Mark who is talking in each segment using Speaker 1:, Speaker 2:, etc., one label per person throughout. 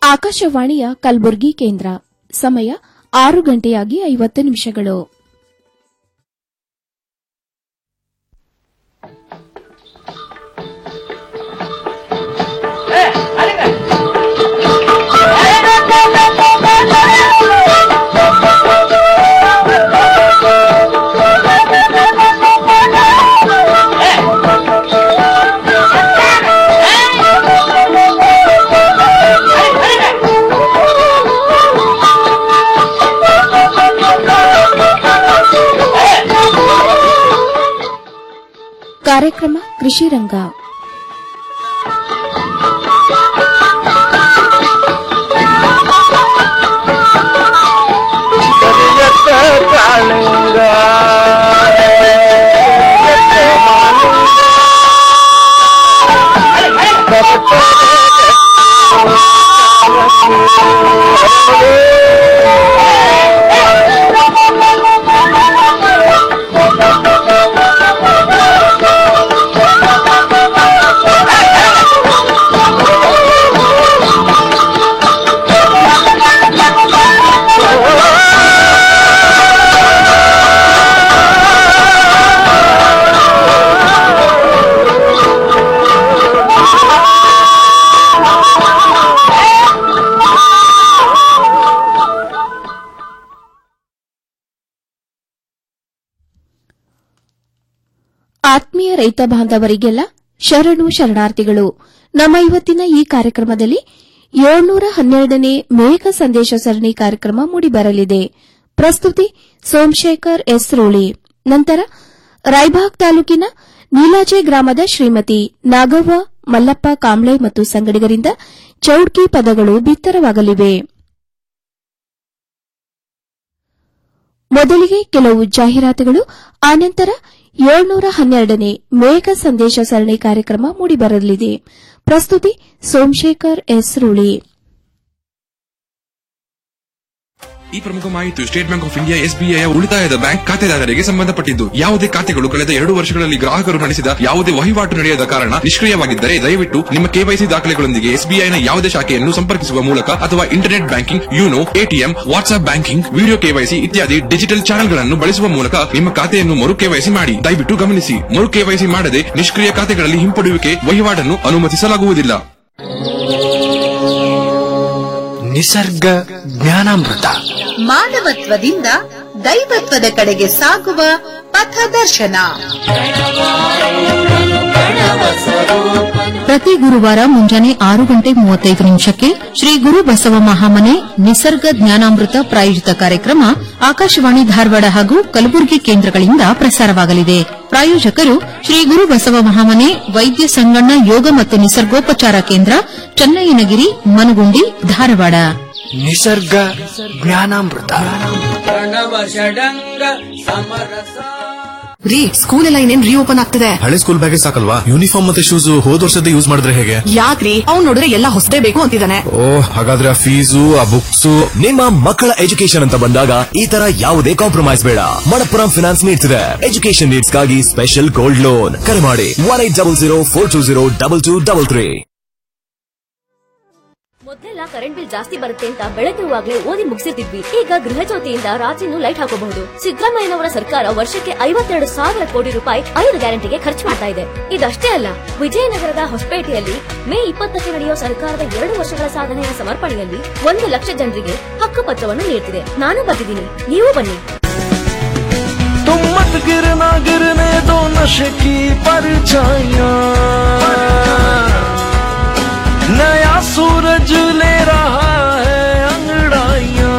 Speaker 1: ಆಕಾಶವಾಣಿಯ ಕಲಬುರಗಿ ಕೇಂದ್ರ ಸಮಯ ಆರು ಗಂಟೆಯಾಗಿ ಐವತ್ತು ನಿಮಿಷಗಳು ಕಾರ್ಯಕ್ರಮ ಕೃಷಿ ರಂಗ ಆತ್ಮೀಯ ರೈತ ಬಾಂಧವರಿಗೆಲ್ಲ ಶರಣು ಶರಣಾರ್ಥಿಗಳು ನಮ್ಮ ಇವತ್ತಿನ ಈ ಕಾರ್ಯಕ್ರಮದಲ್ಲಿ ಏಳ್ನೂರ ಹನ್ನೆರಡನೇ ಮೇಘ ಸಂದೇಶ ಸರಣಿ ಕಾರ್ಯಕ್ರಮ ಮೂಡಿಬರಲಿದೆ ಪ್ರಸ್ತುತಿ ಸೋಮಶೇಖರ್ ಎಸ್ ರೂಳಿ ನಂತರ ರಾಯಬಾಗ್ ತಾಲೂಕಿನ ನೀಲಾಜೆ ಗ್ರಾಮದ ಶ್ರೀಮತಿ ನಾಗವ್ವ ಮಲ್ಲಪ್ಪ ಕಾಂಬ್ಳೆ ಮತ್ತು ಸಂಗಡಿಗರಿಂದ ಚೌಡ್ಕಿ ಪದಗಳು ಬಿತ್ತರವಾಗಲಿವೆ ಮೊದಲಿಗೆ ಕೆಲವು ಜಾಹೀರಾತುಗಳು ಆನಂತರ ಏಳ್ನೂರ ಹನ್ನೆರಡನೇ ಮೇಘ ಸಂದೇಶ ಸರಣಿ ಕಾರ್ಯಕ್ರಮ ಮೂಡಿಬರಲಿದೆ ಪ್ರಸ್ತುತಿ ಸೋಮಶೇಖರ್ ಎಸ್ ರೂಳಿ
Speaker 2: ಈ ಪ್ರಮುಖ ಮಾಹಿತಿಯು State Bank of India SBI ಉಳಿತಾಯದ ಬ್ಯಾಂಕ್ ಖಾತೆದಾರರಿಗೆ ಸಂಬಂಧಪಟ್ಟಿದ್ದು ಯಾವುದೇ ಖಾತೆಗಳು ಕಳೆದ ಎರಡು ವರ್ಷಗಳಲ್ಲಿ ಗ್ರಾಹಕರು ನಡೆಸಿದ ಯಾವುದೇ ವಹಿವಾಟು ನಡೆಯದ ಕಾರಣ ನಿಷ್ಕ್ರಿಯವಾಗಿದ್ದರೆ ದಯವಿಟ್ಟು ನಿಮ್ಮ ಕೆವೈಸಿ ದಾಖಲೆಗಳೊಂದಿಗೆ ಎಸ್ಬಿಐನ ಯಾವುದೇ ಶಾಖೆಯನ್ನು ಸಂಪರ್ಕಿಸುವ ಮೂಲಕ ಅಥವಾ internet banking YONO ATM WhatsApp banking video KYC ಇತ್ಯಾದಿ ಡಿಜಿಟಲ್ ಚಾನೆಲ್ಗಳನ್ನು ಬಳಸುವ ಮೂಲಕ ನಿಮ್ಮ ಖಾತೆಯನ್ನು ಮರು ಕೆವೈಸಿ ಮಾಡಿ ದಯವಿಟ್ಟು ಗಮನಿಸಿ ಮರು ಕೆವೈಸಿ ಮಾಡದೆ ನಿಷ್ಕ್ರಿಯ ಖಾತೆಗಳಲ್ಲಿ ಹಿಂಪಡೆಯುವಿಕೆ ವಹಿವಾಟನ್ನು ಅನುಮತಿಸಲಾಗುವುದಿಲ್ಲ
Speaker 3: ನಿಸರ್ಗ ಜ್ಞಾನಾಮೃತ
Speaker 4: ಮಾನವತ್ವದಿಂದ ದೈವತ್ವದ ಕಡೆಗೆ ಸಾಗುವ ಪಥದರ್ಶನ
Speaker 5: ಪ್ರತಿ ಗುರುವಾರ ಮುಂಜಾನೆ ಆರು ಗಂಟೆ ಮೂವತ್ತೈದು ನಿಮಿಷಕ್ಕೆ ಶ್ರೀ ಗುರು ಬಸವ ಮಹಾಮನೆ ನಿಸರ್ಗ ಜ್ಞಾನಾಮೃತ ಪ್ರಾಯೋಜಿತ ಕಾರ್ಯಕ್ರಮ ಆಕಾಶವಾಣಿ ಧಾರವಾಡ ಹಾಗೂ ಕಲಬುರಗಿ ಕೇಂದ್ರಗಳಿಂದ ಪ್ರಸಾರವಾಗಲಿದೆ ಪ್ರಾಯೋಜಕರು ಶ್ರೀ ಗುರು ಬಸವ ಮಹಾಮನೆ ವೈದ್ಯ ಸಂಗಣ್ಣ ಯೋಗ ಮತ್ತು ನಿಸರ್ಗೋಪಚಾರ ಕೇಂದ್ರ ಚನ್ನಯ್ಯನಗಿರಿ ಮನಗುಂಡಿ ಧಾರವಾಡ
Speaker 3: ನಿಸರ್ಗ ಜ್ಞಾನಾಮೃತ
Speaker 6: ರೀ ಸ್ಕೂಲ್ ಎಲ್ಲ ಇನ್ನೇನ್ ರೀಓಪನ್ ಆಗ್ತದೆ
Speaker 7: ಹಳೆ ಸ್ಕೂಲ್ ಬ್ಯಾಗೇ ಸಾಕಲ್ವಾ ಯೂನಿಫಾರ್ಮ್ ಮತ್ತೆ ಶೂಸ್ ಹೋದ್ ವರ್ಷದ ಯೂಸ್ ಮಾಡಿದ್ರೆ ಹೇಗೆ
Speaker 6: ಯಾಕ್ರಿ ಅವ್ನ್ ನೋಡಿದ್ರೆ ಎಲ್ಲ ಹೊಸದೇ ಬೇಕು ಅಂತಿದ್ದಾನೆ
Speaker 7: ಓ ಹಾಗಾದ್ರೆ ಆ ಫೀಸು ಆ ಬುಕ್ಸ್
Speaker 8: ನಿಮ್ಮ ಮಕ್ಕಳ ಎಜುಕೇಶನ್ ಅಂತ ಬಂದಾಗ ಈ ತರ ಯಾವುದೇ ಕಾಂಪ್ರಮೈಸ್ ಬೇಡ ಮಣಪ್ಪುರಂ ಫಿನಾನ್ಸ್ ನೀಡ್ತಿದೆ ಎಜುಕೇಶನ್ ನೀಡ್ಸ್ ಗಾಗಿ ಸ್ಪೆಷಲ್ ಗೋಲ್ಡ್ ಲೋನ್ ಕರೆ ಮಾಡಿ one eight double zero four two zero double two double three
Speaker 9: ಮೊದಲೆಲ್ಲ ಕರೆಂಟ್ ಬಿಲ್ ಜಾಸ್ತಿ ಬರುತ್ತೆ ಅಂತ ಬೆಳಗಿರುವಾಗಲೇ ಓದಿ ಮುಗಿಸಿರ್ತಿದ್ವಿ ಈಗ ಗೃಹ ಜ್ಯೋತಿಯಿಂದ ರಾತ್ರಿನೂ ಲೈಟ್ ಹಾಕಬಹುದು ಸಿದ್ದರಾಮಯ್ಯನವರ ಸರ್ಕಾರ ವರ್ಷಕ್ಕೆ ಐವತ್ತೆರಡು ಸಾವಿರ ಕೋಟಿ ರೂಪಾಯಿ ಐದು ಗ್ಯಾರಂಟಿಗೆ ಖರ್ಚು ಮಾಡ್ತಾ ಇದೆ ಇದಷ್ಟೇ ಅಲ್ಲ ವಿಜಯನಗರದ ಹೊಸಪೇಟೆಯಲ್ಲಿ ಮೇ ಇಪ್ಪತ್ತಕ್ಕೆ ನಡೆಯುವ ಸರ್ಕಾರದ ಎರಡು ವರ್ಷಗಳ ಸಾಧನೆಯ ಸಮರ್ಪಣೆಯಲ್ಲಿ ಒಂದು ಲಕ್ಷ ಜನರಿಗೆ ಹಕ್ಕುಪತ್ರವನ್ನು ನೀಡುತ್ತಿದೆ ನಾನು ಬರ್ತಿದ್ದೀನಿ ನೀವು ಬನ್ನಿ
Speaker 3: तुम मत गिरना गिरने दो नशे की परछाइयाँ नया सूरज ले रहा है अंगड़ाइयाँ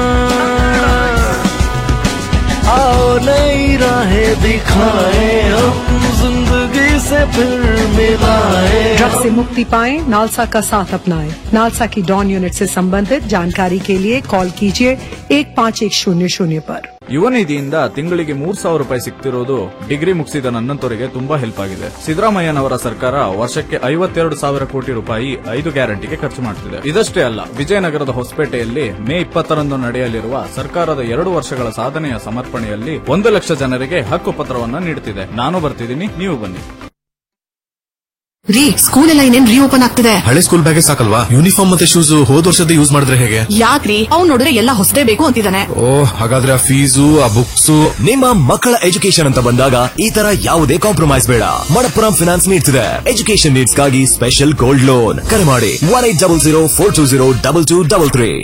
Speaker 3: आओ नई राहें दिखाए हम जिंदगी से फिर मिलाए
Speaker 10: ड्रग्स से मुक्ति पाएं नालसा का साथ अपनाएं नालसा की डॉन यूनिट से संबंधित जानकारी के लिए कॉल कीजिए एक पाँच एक शून्य शून्य पर
Speaker 11: ಯುವ ನಿಧಿಯಿಂದ ತಿಂಗಳಿಗೆ ಮೂರ್ ಸಾವಿರ ರೂಪಾಯಿ ಸಿಗ್ತಿರೋದು ಡಿಗ್ರಿ ಮುಗಿಸಿದ ನನ್ನಂತವರಿಗೆ ತುಂಬಾ ಹೆಲ್ಪ್ ಆಗಿದೆ ಸಿದ್ದರಾಮಯ್ಯನವರ ಸರ್ಕಾರ ವರ್ಷಕ್ಕೆ ಐವತ್ತೆರಡು ಸಾವಿರ ಕೋಟಿ ರೂಪಾಯಿ ಐದು ಗ್ಯಾರಂಟಿಗೆ ಖರ್ಚು ಮಾಡ್ತಿದೆ ಇದಷ್ಟೇ ಅಲ್ಲ ವಿಜಯನಗರದ ಹೊಸಪೇಟೆಯಲ್ಲಿ ಮೇ ಇಪ್ಪತ್ತರಂದು ನಡೆಯಲಿರುವ ಸರ್ಕಾರದ ಎರಡು ವರ್ಷಗಳ ಸಾಧನೆಯ ಸಮರ್ಪಣೆಯಲ್ಲಿ ಒಂದು ಲಕ್ಷ ಜನರಿಗೆ ಹಕ್ಕು ಪತ್ರವನ್ನು ನೀಡುತ್ತಿದೆ ನಾನು ಬರ್ತಿದ್ದೀನಿ ನೀವು ಬನ್ನಿ
Speaker 6: ರೀ ಸ್ಕೂಲ್ ಎಲ್ಲ ಇನ್ನೇನ್ ರೀಓಪನ್ ಆಗ್ತಿದೆ
Speaker 7: ಹಳೆ ಸ್ಕೂಲ್ ಬ್ಯಾಗೆ ಸಾಕಲ್ವಾ ಯೂನಿಫಾರ್ಮ್ ಮತ್ತೆ ಶೂಸ್ ಹೋದ್ ವರ್ಷದ ಯೂಸ್ ಮಾಡಿದ್ರೆ ಹೇಗೆ
Speaker 6: ಯಾಕ್ರಿ ಅವ್ನ್ ನೋಡಿದ್ರೆ ಎಲ್ಲ ಹೊಸದೇ ಬೇಕು ಅಂತಿದ್ದಾನೆ
Speaker 7: ಓ ಹಾಗಾದ್ರೆ ಆ ಫೀಸು ಆ ಬುಕ್ಸ್
Speaker 8: ನಿಮ್ಮ ಮಕ್ಕಳ ಎಜುಕೇಶನ್ ಅಂತ ಬಂದಾಗ ಈ ತರ ಯಾವುದೇ ಕಾಂಪ್ರಮೈಸ್ ಬೇಡ ಮಣಪ್ಪುರಂ ಫಿನಾನ್ಸ್ ನೀಡ್ತಿದೆ ಎಜುಕೇಶನ್ ನೀಡ್ಸ್ಗಾಗಿ ಸ್ಪೆಷಲ್ ಗೋಲ್ಡ್ ಲೋನ್ ಕರೆ ಮಾಡಿ one eight double zero four two zero double two double three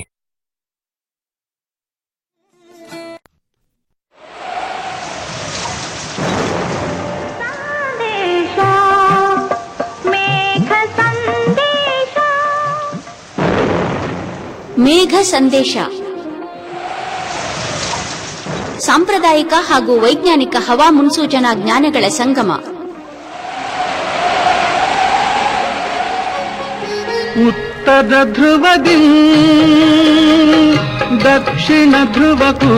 Speaker 12: Megha Sandesha ಸಾಂಪ್ರದಾಯಿಕ ಹಾಗೂ ವೈಜ್ಞಾನಿಕ ಹವಾ ಮುನ್ಸೂಚನಾ ಜ್ಞಾನಗಳ ಸಂಗಮ
Speaker 3: ಉತ್ತರ ಧ್ರುವದಿ ದಕ್ಷಿಣ ಧ್ರುವಕ್ಕೂ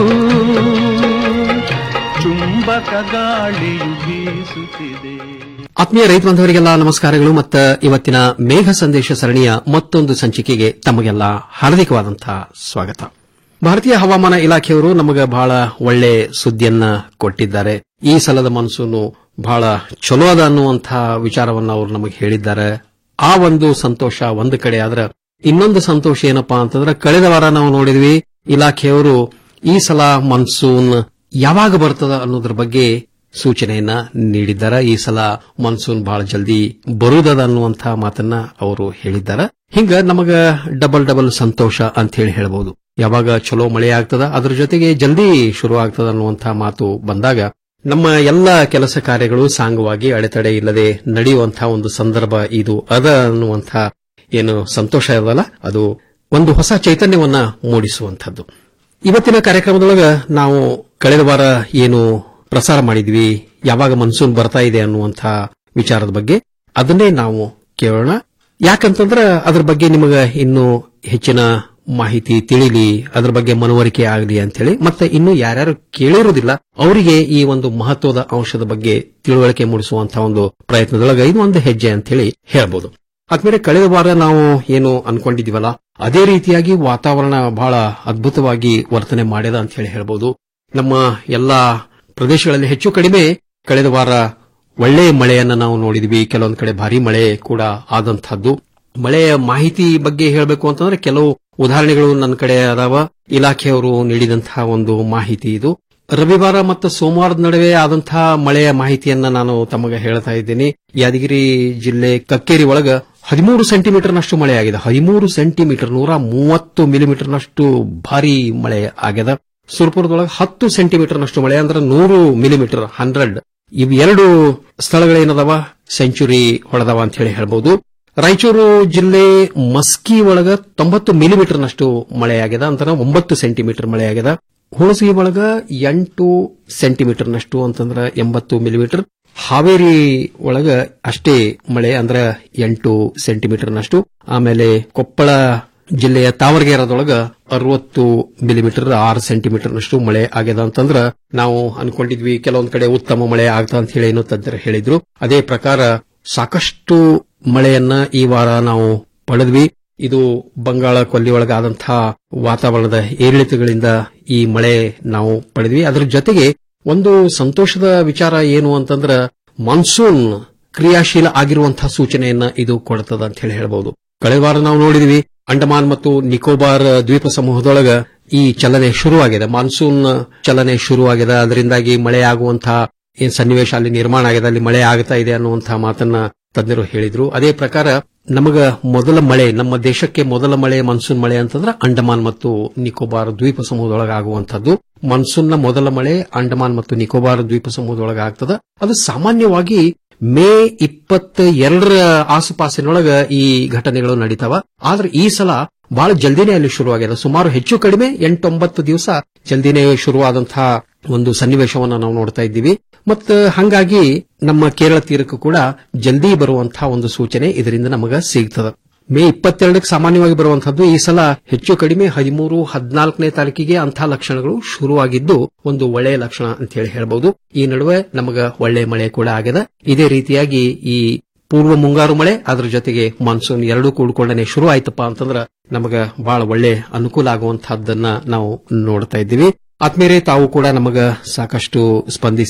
Speaker 3: ಚುಂಬಕ ಗಾಳಿಯು ಬೀಸುತ್ತಿದೆ
Speaker 13: ಆತ್ಮೀಯ ರೈತ ಬಾಂಧವರಿಗೆಲ್ಲ ನಮಸ್ಕಾರಗಳು ಮತ್ತು ಇವತ್ತಿನ ಮೇಘ ಸಂದೇಶ ಸರಣಿಯ ಮತ್ತೊಂದು ಸಂಚಿಕೆಗೆ ತಮಗೆಲ್ಲ ಹಾರ್ದಿಕವಾದಂತಹ ಸ್ವಾಗತ ಭಾರತೀಯ ಹವಾಮಾನ ಇಲಾಖೆಯವರು ನಮಗೆ ಬಹಳ ಒಳ್ಳೆ ಸುದ್ದಿಯನ್ನ ಕೊಟ್ಟಿದ್ದಾರೆ ಈ ಸಲದ ಮನ್ಸೂನು ಬಹಳ ಚಲೋ ಅದ ಅನ್ನುವಂತಹ ವಿಚಾರವನ್ನ ಅವರು ನಮಗೆ ಹೇಳಿದ್ದಾರೆ ಆ ಒಂದು ಸಂತೋಷ ಒಂದು ಕಡೆ ಆದ್ರೆ ಇನ್ನೊಂದು ಸಂತೋಷ ಏನಪ್ಪಾ ಅಂತಂದ್ರೆ ಕಳೆದ ವಾರ ನಾವು ನೋಡಿದ್ವಿ ಇಲಾಖೆಯವರು ಈ ಸಲ ಮನ್ಸೂನ್ ಯಾವಾಗ ಬರ್ತದ ಅನ್ನೋದ್ರ ಬಗ್ಗೆ ಸೂಚನೆಯನ್ನ ನೀಡಿದ್ದಾರೆ ಈ ಸಲ ಮಾನ್ಸೂನ್ ಬಹಳ ಜಲ್ದಿ ಬರುದದ ಅನ್ನುವಂತಹ ಮಾತನ್ನ ಅವರು ಹೇಳಿದ್ದಾರೆ ಹಿಂಗ ನಮಗ ಡಬಲ್ ಡಬಲ್ ಸಂತೋಷ ಅಂತ ಹೇಳಿ ಹೇಳಬಹುದು ಯಾವಾಗ ಚಲೋ ಮಳೆ ಆಗ್ತದ ಅದ್ರ ಜೊತೆಗೆ ಜಲ್ದಿ ಶುರು ಆಗ್ತದ ಅನ್ನುವಂತಹ ಮಾತು ಬಂದಾಗ ನಮ್ಮ ಎಲ್ಲ ಕೆಲಸ ಕಾರ್ಯಗಳು ಸಾಂಗವಾಗಿ ಅಡೆತಡೆ ಇಲ್ಲದೆ ನಡೆಯುವಂತಹ ಒಂದು ಸಂದರ್ಭ ಇದು ಅದ ಅನ್ನುವಂತಹ ಏನು ಸಂತೋಷ ಇರಲ್ಲ ಅದು ಒಂದು ಹೊಸ ಚೈತನ್ಯವನ್ನ ಮೂಡಿಸುವಂತದ್ದು ಇವತ್ತಿನ ಕಾರ್ಯಕ್ರಮದೊಳಗ ನಾವು ಕಳೆದ ವಾರ ಏನು ಪ್ರಸಾರ ಮಾಡಿದ್ವಿ ಯಾವಾಗ ಮನ್ಸೂನ್ ಬರ್ತಾ ಇದೆ ಅನ್ನುವಂಥ ವಿಚಾರದ ಬಗ್ಗೆ ಅದನ್ನೇ ನಾವು ಕೇಳೋಣ ಯಾಕಂತಂದ್ರೆ ಅದ್ರ ಬಗ್ಗೆ ನಿಮಗ ಇನ್ನು ಹೆಚ್ಚಿನ ಮಾಹಿತಿ ತಿಳಿಲಿ ಅದ್ರ ಬಗ್ಗೆ ಮನವರಿಕೆ ಆಗಲಿ ಅಂತೇಳಿ ಮತ್ತೆ ಇನ್ನು ಯಾರ್ಯಾರು ಕೇಳಿರುವುದಿಲ್ಲ ಅವರಿಗೆ ಈ ಒಂದು ಮಹತ್ವದ ಅಂಶದ ಬಗ್ಗೆ ತಿಳುವಳಿಕೆ ಮೂಡಿಸುವಂತಹ ಒಂದು ಪ್ರಯತ್ನದೊಳಗ ಇದು ಒಂದು ಹೆಜ್ಜೆ ಅಂತ ಹೇಳಿ ಹೇಳ್ಬೋದು ಆದ್ಮೇಲೆ ಕಳೆದ ವಾರ ನಾವು ಏನು ಅನ್ಕೊಂಡಿದೀವಲ್ಲ ಅದೇ ರೀತಿಯಾಗಿ ವಾತಾವರಣ ಬಹಳ ಅದ್ಭುತವಾಗಿ ವರ್ತನೆ ಮಾಡ್ಯದ ಅಂತ ಹೇಳಿ ಹೇಳ್ಬೋದು ನಮ್ಮ ಎಲ್ಲಾ ಪ್ರದೇಶಗಳಲ್ಲಿ ಹೆಚ್ಚು ಕಡಿಮೆ ಕಳೆದ ವಾರ ಒಳ್ಳೆಯ ಮಳೆಯನ್ನ ನಾವು ನೋಡಿದ್ವಿ ಕೆಲವೊಂದು ಕಡೆ ಭಾರಿ ಮಳೆ ಕೂಡ ಆದಂತಹದ್ದು ಮಳೆಯ ಮಾಹಿತಿ ಬಗ್ಗೆ ಹೇಳಬೇಕು ಅಂತಂದ್ರೆ ಕೆಲವು ಉದಾಹರಣೆಗಳು ನನ್ನ ಕಡೆ ಅದಾವ ಇಲಾಖೆಯವರು ನೀಡಿದಂತಹ ಒಂದು ಮಾಹಿತಿ ಇದು ರವಿವಾರ ಮತ್ತು ಸೋಮವಾರದ ನಡುವೆ ಆದಂತಹ ಮಳೆಯ ಮಾಹಿತಿಯನ್ನ ನಾನು ತಮಗೆ ಹೇಳ್ತಾ ಇದ್ದೀನಿ ಯಾದಗಿರಿ ಜಿಲ್ಲೆ ಕಕ್ಕೇರಿ ಒಳಗ ಹದಿಮೂರು ಸೆಂಟಿಮೀಟರ್ನಷ್ಟು ಮಳೆ ಆಗಿದೆ ಹದಿಮೂರು ಸೆಂಟಿಮೀಟರ್ ನೂರ ಮೂವತ್ತು ಮಿಲಿಮೀಟರ್ನಷ್ಟು ಭಾರಿ ಮಳೆ ಆಗ್ಯದ ಸುರಪುರದೊಳಗೆ ಹತ್ತು ಸೆಂಟಿಮೀಟರ್ನಷ್ಟು ಮಳೆ ಅಂದ್ರೆ ನೂರು ಮಿಲಿಮೀಟರ್ ಹಂಡ್ರೆಡ್ ಇವ್ ಎರಡು ಸ್ಥಳಗಳೇನದವ ಸೆಂಚುರಿ ಹೊಡೆದವ ಅಂತ ಹೇಳಿ ಹೇಳ್ಬಹುದು ರಾಯಚೂರು ಜಿಲ್ಲೆ ಮಸ್ಕಿ ಒಳಗ ತೊಂಬತ್ತು ಮಿಲಿಮೀಟರ್ನಷ್ಟು ಮಳೆಯಾಗಿದೆ ಅಂತ ಒಂಬತ್ತು ಸೆಂಟಿಮೀಟರ್ ಮಳೆಯಾಗಿದೆ ಹುಣಸಗಿ ಒಳಗ ಎಂಟು ಸೆಂಟಿಮೀಟರ್ನಷ್ಟು ಅಂತಂದ್ರ ಎಂಬತ್ತು ಮಿಲಿಮೀಟರ್ ಹಾವೇರಿ ಒಳಗ ಅಷ್ಟೇ ಮಳೆ ಅಂದ್ರ ಎಂಟು ಸೆಂಟಿಮೀಟರ್ನಷ್ಟು ಆಮೇಲೆ ಕೊಪ್ಪಳ ಜಿಲ್ಲೆಯ ತಾವರಗೇರದೊಳಗ ಅರವತ್ತು ಮಿಲಿಮೀಟರ್ ಆರು ಸೆಂಟಿಮೀಟರ್ನಷ್ಟು ಮಳೆ ಆಗ್ಯದ ಅಂತಂದ್ರ ನಾವು ಅನ್ಕೊಂಡಿದ್ವಿ ಕೆಲವೊಂದ್ ಕಡೆ ಉತ್ತಮ ಮಳೆ ಆಗ್ತಾ ಅಂತ ಹೇಳಿ ಏನೋ ತಜ್ಞರು ಹೇಳಿದ್ರು ಅದೇ ಪ್ರಕಾರ ಸಾಕಷ್ಟು ಮಳೆಯನ್ನ ಈ ವಾರ ನಾವು ಪಡೆದ್ವಿ ಇದು ಬಂಗಾಳ ಕೊಲ್ಲಿ ಒಳಗಾದಂತಹ ವಾತಾವರಣದ ಏರಿಳಿತಗಳಿಂದ ಈ ಮಳೆ ನಾವು ಪಡೆದ್ವಿ ಅದರ ಜೊತೆಗೆ ಒಂದು ಸಂತೋಷದ ವಿಚಾರ ಏನು ಅಂತಂದ್ರ ಮಾನ್ಸೂನ್ ಕ್ರಿಯಾಶೀಲ ಆಗಿರುವಂತಹ ಸೂಚನೆಯನ್ನ ಇದು ಕೊಡ್ತದ ಅಂತ ಹೇಳಿ ಹೇಳಬಹುದು ಕಳೆದ ವಾರ ನಾವು ನೋಡಿದ್ವಿ ಅಂಡಮಾನ್ ಮತ್ತು ನಿಕೋಬಾರ್ ದ್ವೀಪ ಸಮೂಹದೊಳಗ ಈ ಚಲನೆ ಶುರುವಾಗಿದೆ ಮಾನ್ಸೂನ್ ಚಲನೆ ಶುರುವಾಗಿದೆ ಅದರಿಂದಾಗಿ ಮಳೆ ಆಗುವಂತಹ ಏನ್ ಸನ್ನಿವೇಶ ಅಲ್ಲಿ ನಿರ್ಮಾಣ ಆಗಿದೆ ಅಲ್ಲಿ ಮಳೆ ಆಗ್ತಾ ಇದೆ ಅನ್ನುವಂತಹ ಮಾತನ್ನ ತಜ್ಞರು ಹೇಳಿದ್ರು ಅದೇ ಪ್ರಕಾರ ನಮಗ ಮೊದಲ ಮಳೆ ನಮ್ಮ ದೇಶಕ್ಕೆ ಮೊದಲ ಮಳೆ ಮಾನ್ಸೂನ್ ಮಳೆ ಅಂತಂದ್ರೆ ಅಂಡಮಾನ್ ಮತ್ತು ನಿಕೋಬಾರ್ ದ್ವೀಪ ಸಮೂಹದೊಳಗೆ ಆಗುವಂತದ್ದು ಮಾನ್ಸೂನ್ನ ಮೊದಲ ಮಳೆ ಅಂಡಮಾನ್ ಮತ್ತು ನಿಕೋಬಾರ್ ದ್ವೀಪ ಸಮೂಹದೊಳಗೆ ಆಗ್ತದ ಅದು ಸಾಮಾನ್ಯವಾಗಿ ಮೇ ಇಪ್ಪತ್ತ ಎರಡರ ಆಸುಪಾಸಿನೊಳಗ ಈ ಘಟನೆಗಳು ನಡೀತಾವ ಆದ್ರೆ ಈ ಸಲ ಬಹಳ ಜಲ್ದಿನೇ ಅಲ್ಲಿ ಶುರುವಾಗಿದೆ ಸುಮಾರು ಹೆಚ್ಚು ಕಡಿಮೆ ಎಂಟೊಂಬತ್ತು ದಿವಸ ಜಲ್ದಿನೇ ಶುರುವಾದಂತಹ ಒಂದು ಸನ್ನಿವೇಶವನ್ನ ನಾವು ನೋಡ್ತಾ ಇದ್ದೀವಿ ಮತ್ತು ಹಂಗಾಗಿ ನಮ್ಮ ಕೇರಳ ತೀರಕ್ಕೂ ಕೂಡ ಜಲ್ದಿ ಬರುವಂತಹ ಒಂದು ಸೂಚನೆ ಇದರಿಂದ ನಮಗ ಸಿಗ್ತದ ಮೇ ಇಪ್ಪತ್ತೆರಡಕ್ಕೆ ಸಾಮಾನ್ಯವಾಗಿ ಬರುವಂತಹದ್ದು ಈ ಸಲ ಹೆಚ್ಚು ಕಡಿಮೆ ಹದಿಮೂರು ಹದಿನಾಲ್ಕನೇ ತಾರೀಕಿಗೆ ಅಂತಹ ಲಕ್ಷಣಗಳು ಶುರುವಾಗಿದ್ದು ಒಂದು ಒಳ್ಳೆಯ ಲಕ್ಷಣ ಅಂತ ಹೇಳಿ ಹೇಳಬಹುದು ಈ ನಡುವೆ ನಮಗ ಒಳ್ಳೆ ಮಳೆ ಕೂಡ ಆಗಿದೆ ಇದೇ ರೀತಿಯಾಗಿ ಈ ಪೂರ್ವ ಮುಂಗಾರು ಮಳೆ ಅದರ ಜೊತೆಗೆ ಮಾನ್ಸೂನ್ ಎರಡೂ ಕೂಡ್ಕೊಂಡನೆ ಶುರು ಆಯ್ತಪ್ಪ ಅಂತಂದ್ರ ನಮಗ ಬಹಳ ಒಳ್ಳೆ ಅನುಕೂಲ ಆಗುವಂತಹದ್ದನ್ನ ನಾವು ನೋಡ್ತಾ ಇದ್ದೀವಿ ಆತ್ಮೇಲೆ ತಾವು ಕೂಡ ನಮಗ ಸಾಕಷ್ಟು ಸ್ಪಂದಿಸಿ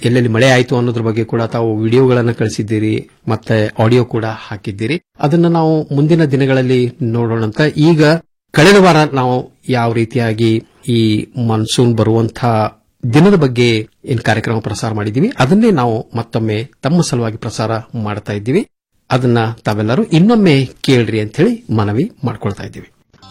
Speaker 13: ಎಲ್ಲೆಲ್ಲಿ ಮಳೆ ಆಯಿತು ಅನ್ನೋದ್ರ ಬಗ್ಗೆ ಕೂಡ ತಾವು ವಿಡಿಯೋಗಳನ್ನು ಕಳಿಸಿದ್ದೀರಿ ಮತ್ತೆ ಆಡಿಯೋ ಕೂಡ ಹಾಕಿದ್ದೀರಿ ಅದನ್ನ ನಾವು ಮುಂದಿನ ದಿನಗಳಲ್ಲಿ ನೋಡೋಣ ಅಂತ ಈಗ ಕಳೆದ ವಾರ ನಾವು ಯಾವ ರೀತಿಯಾಗಿ ಈ ಮಾನ್ಸೂನ್ ಬರುವಂತಹ ದಿನದ ಬಗ್ಗೆ ಏನ್ ಕಾರ್ಯಕ್ರಮ ಪ್ರಸಾರ ಮಾಡಿದ್ದೀವಿ ಅದನ್ನೇ ನಾವು ಮತ್ತೊಮ್ಮೆ ತಮ್ಮ ಸಲುವಾಗಿ ಪ್ರಸಾರ ಮಾಡ್ತಾ ಇದ್ದೀವಿ ಅದನ್ನ ತಾವೆಲ್ಲರೂ ಇನ್ನೊಮ್ಮೆ ಕೇಳ್ರಿ ಅಂತ ಹೇಳಿ ಮನವಿ ಮಾಡ್ಕೊಳ್ತಾ ಇದ್ದೀವಿ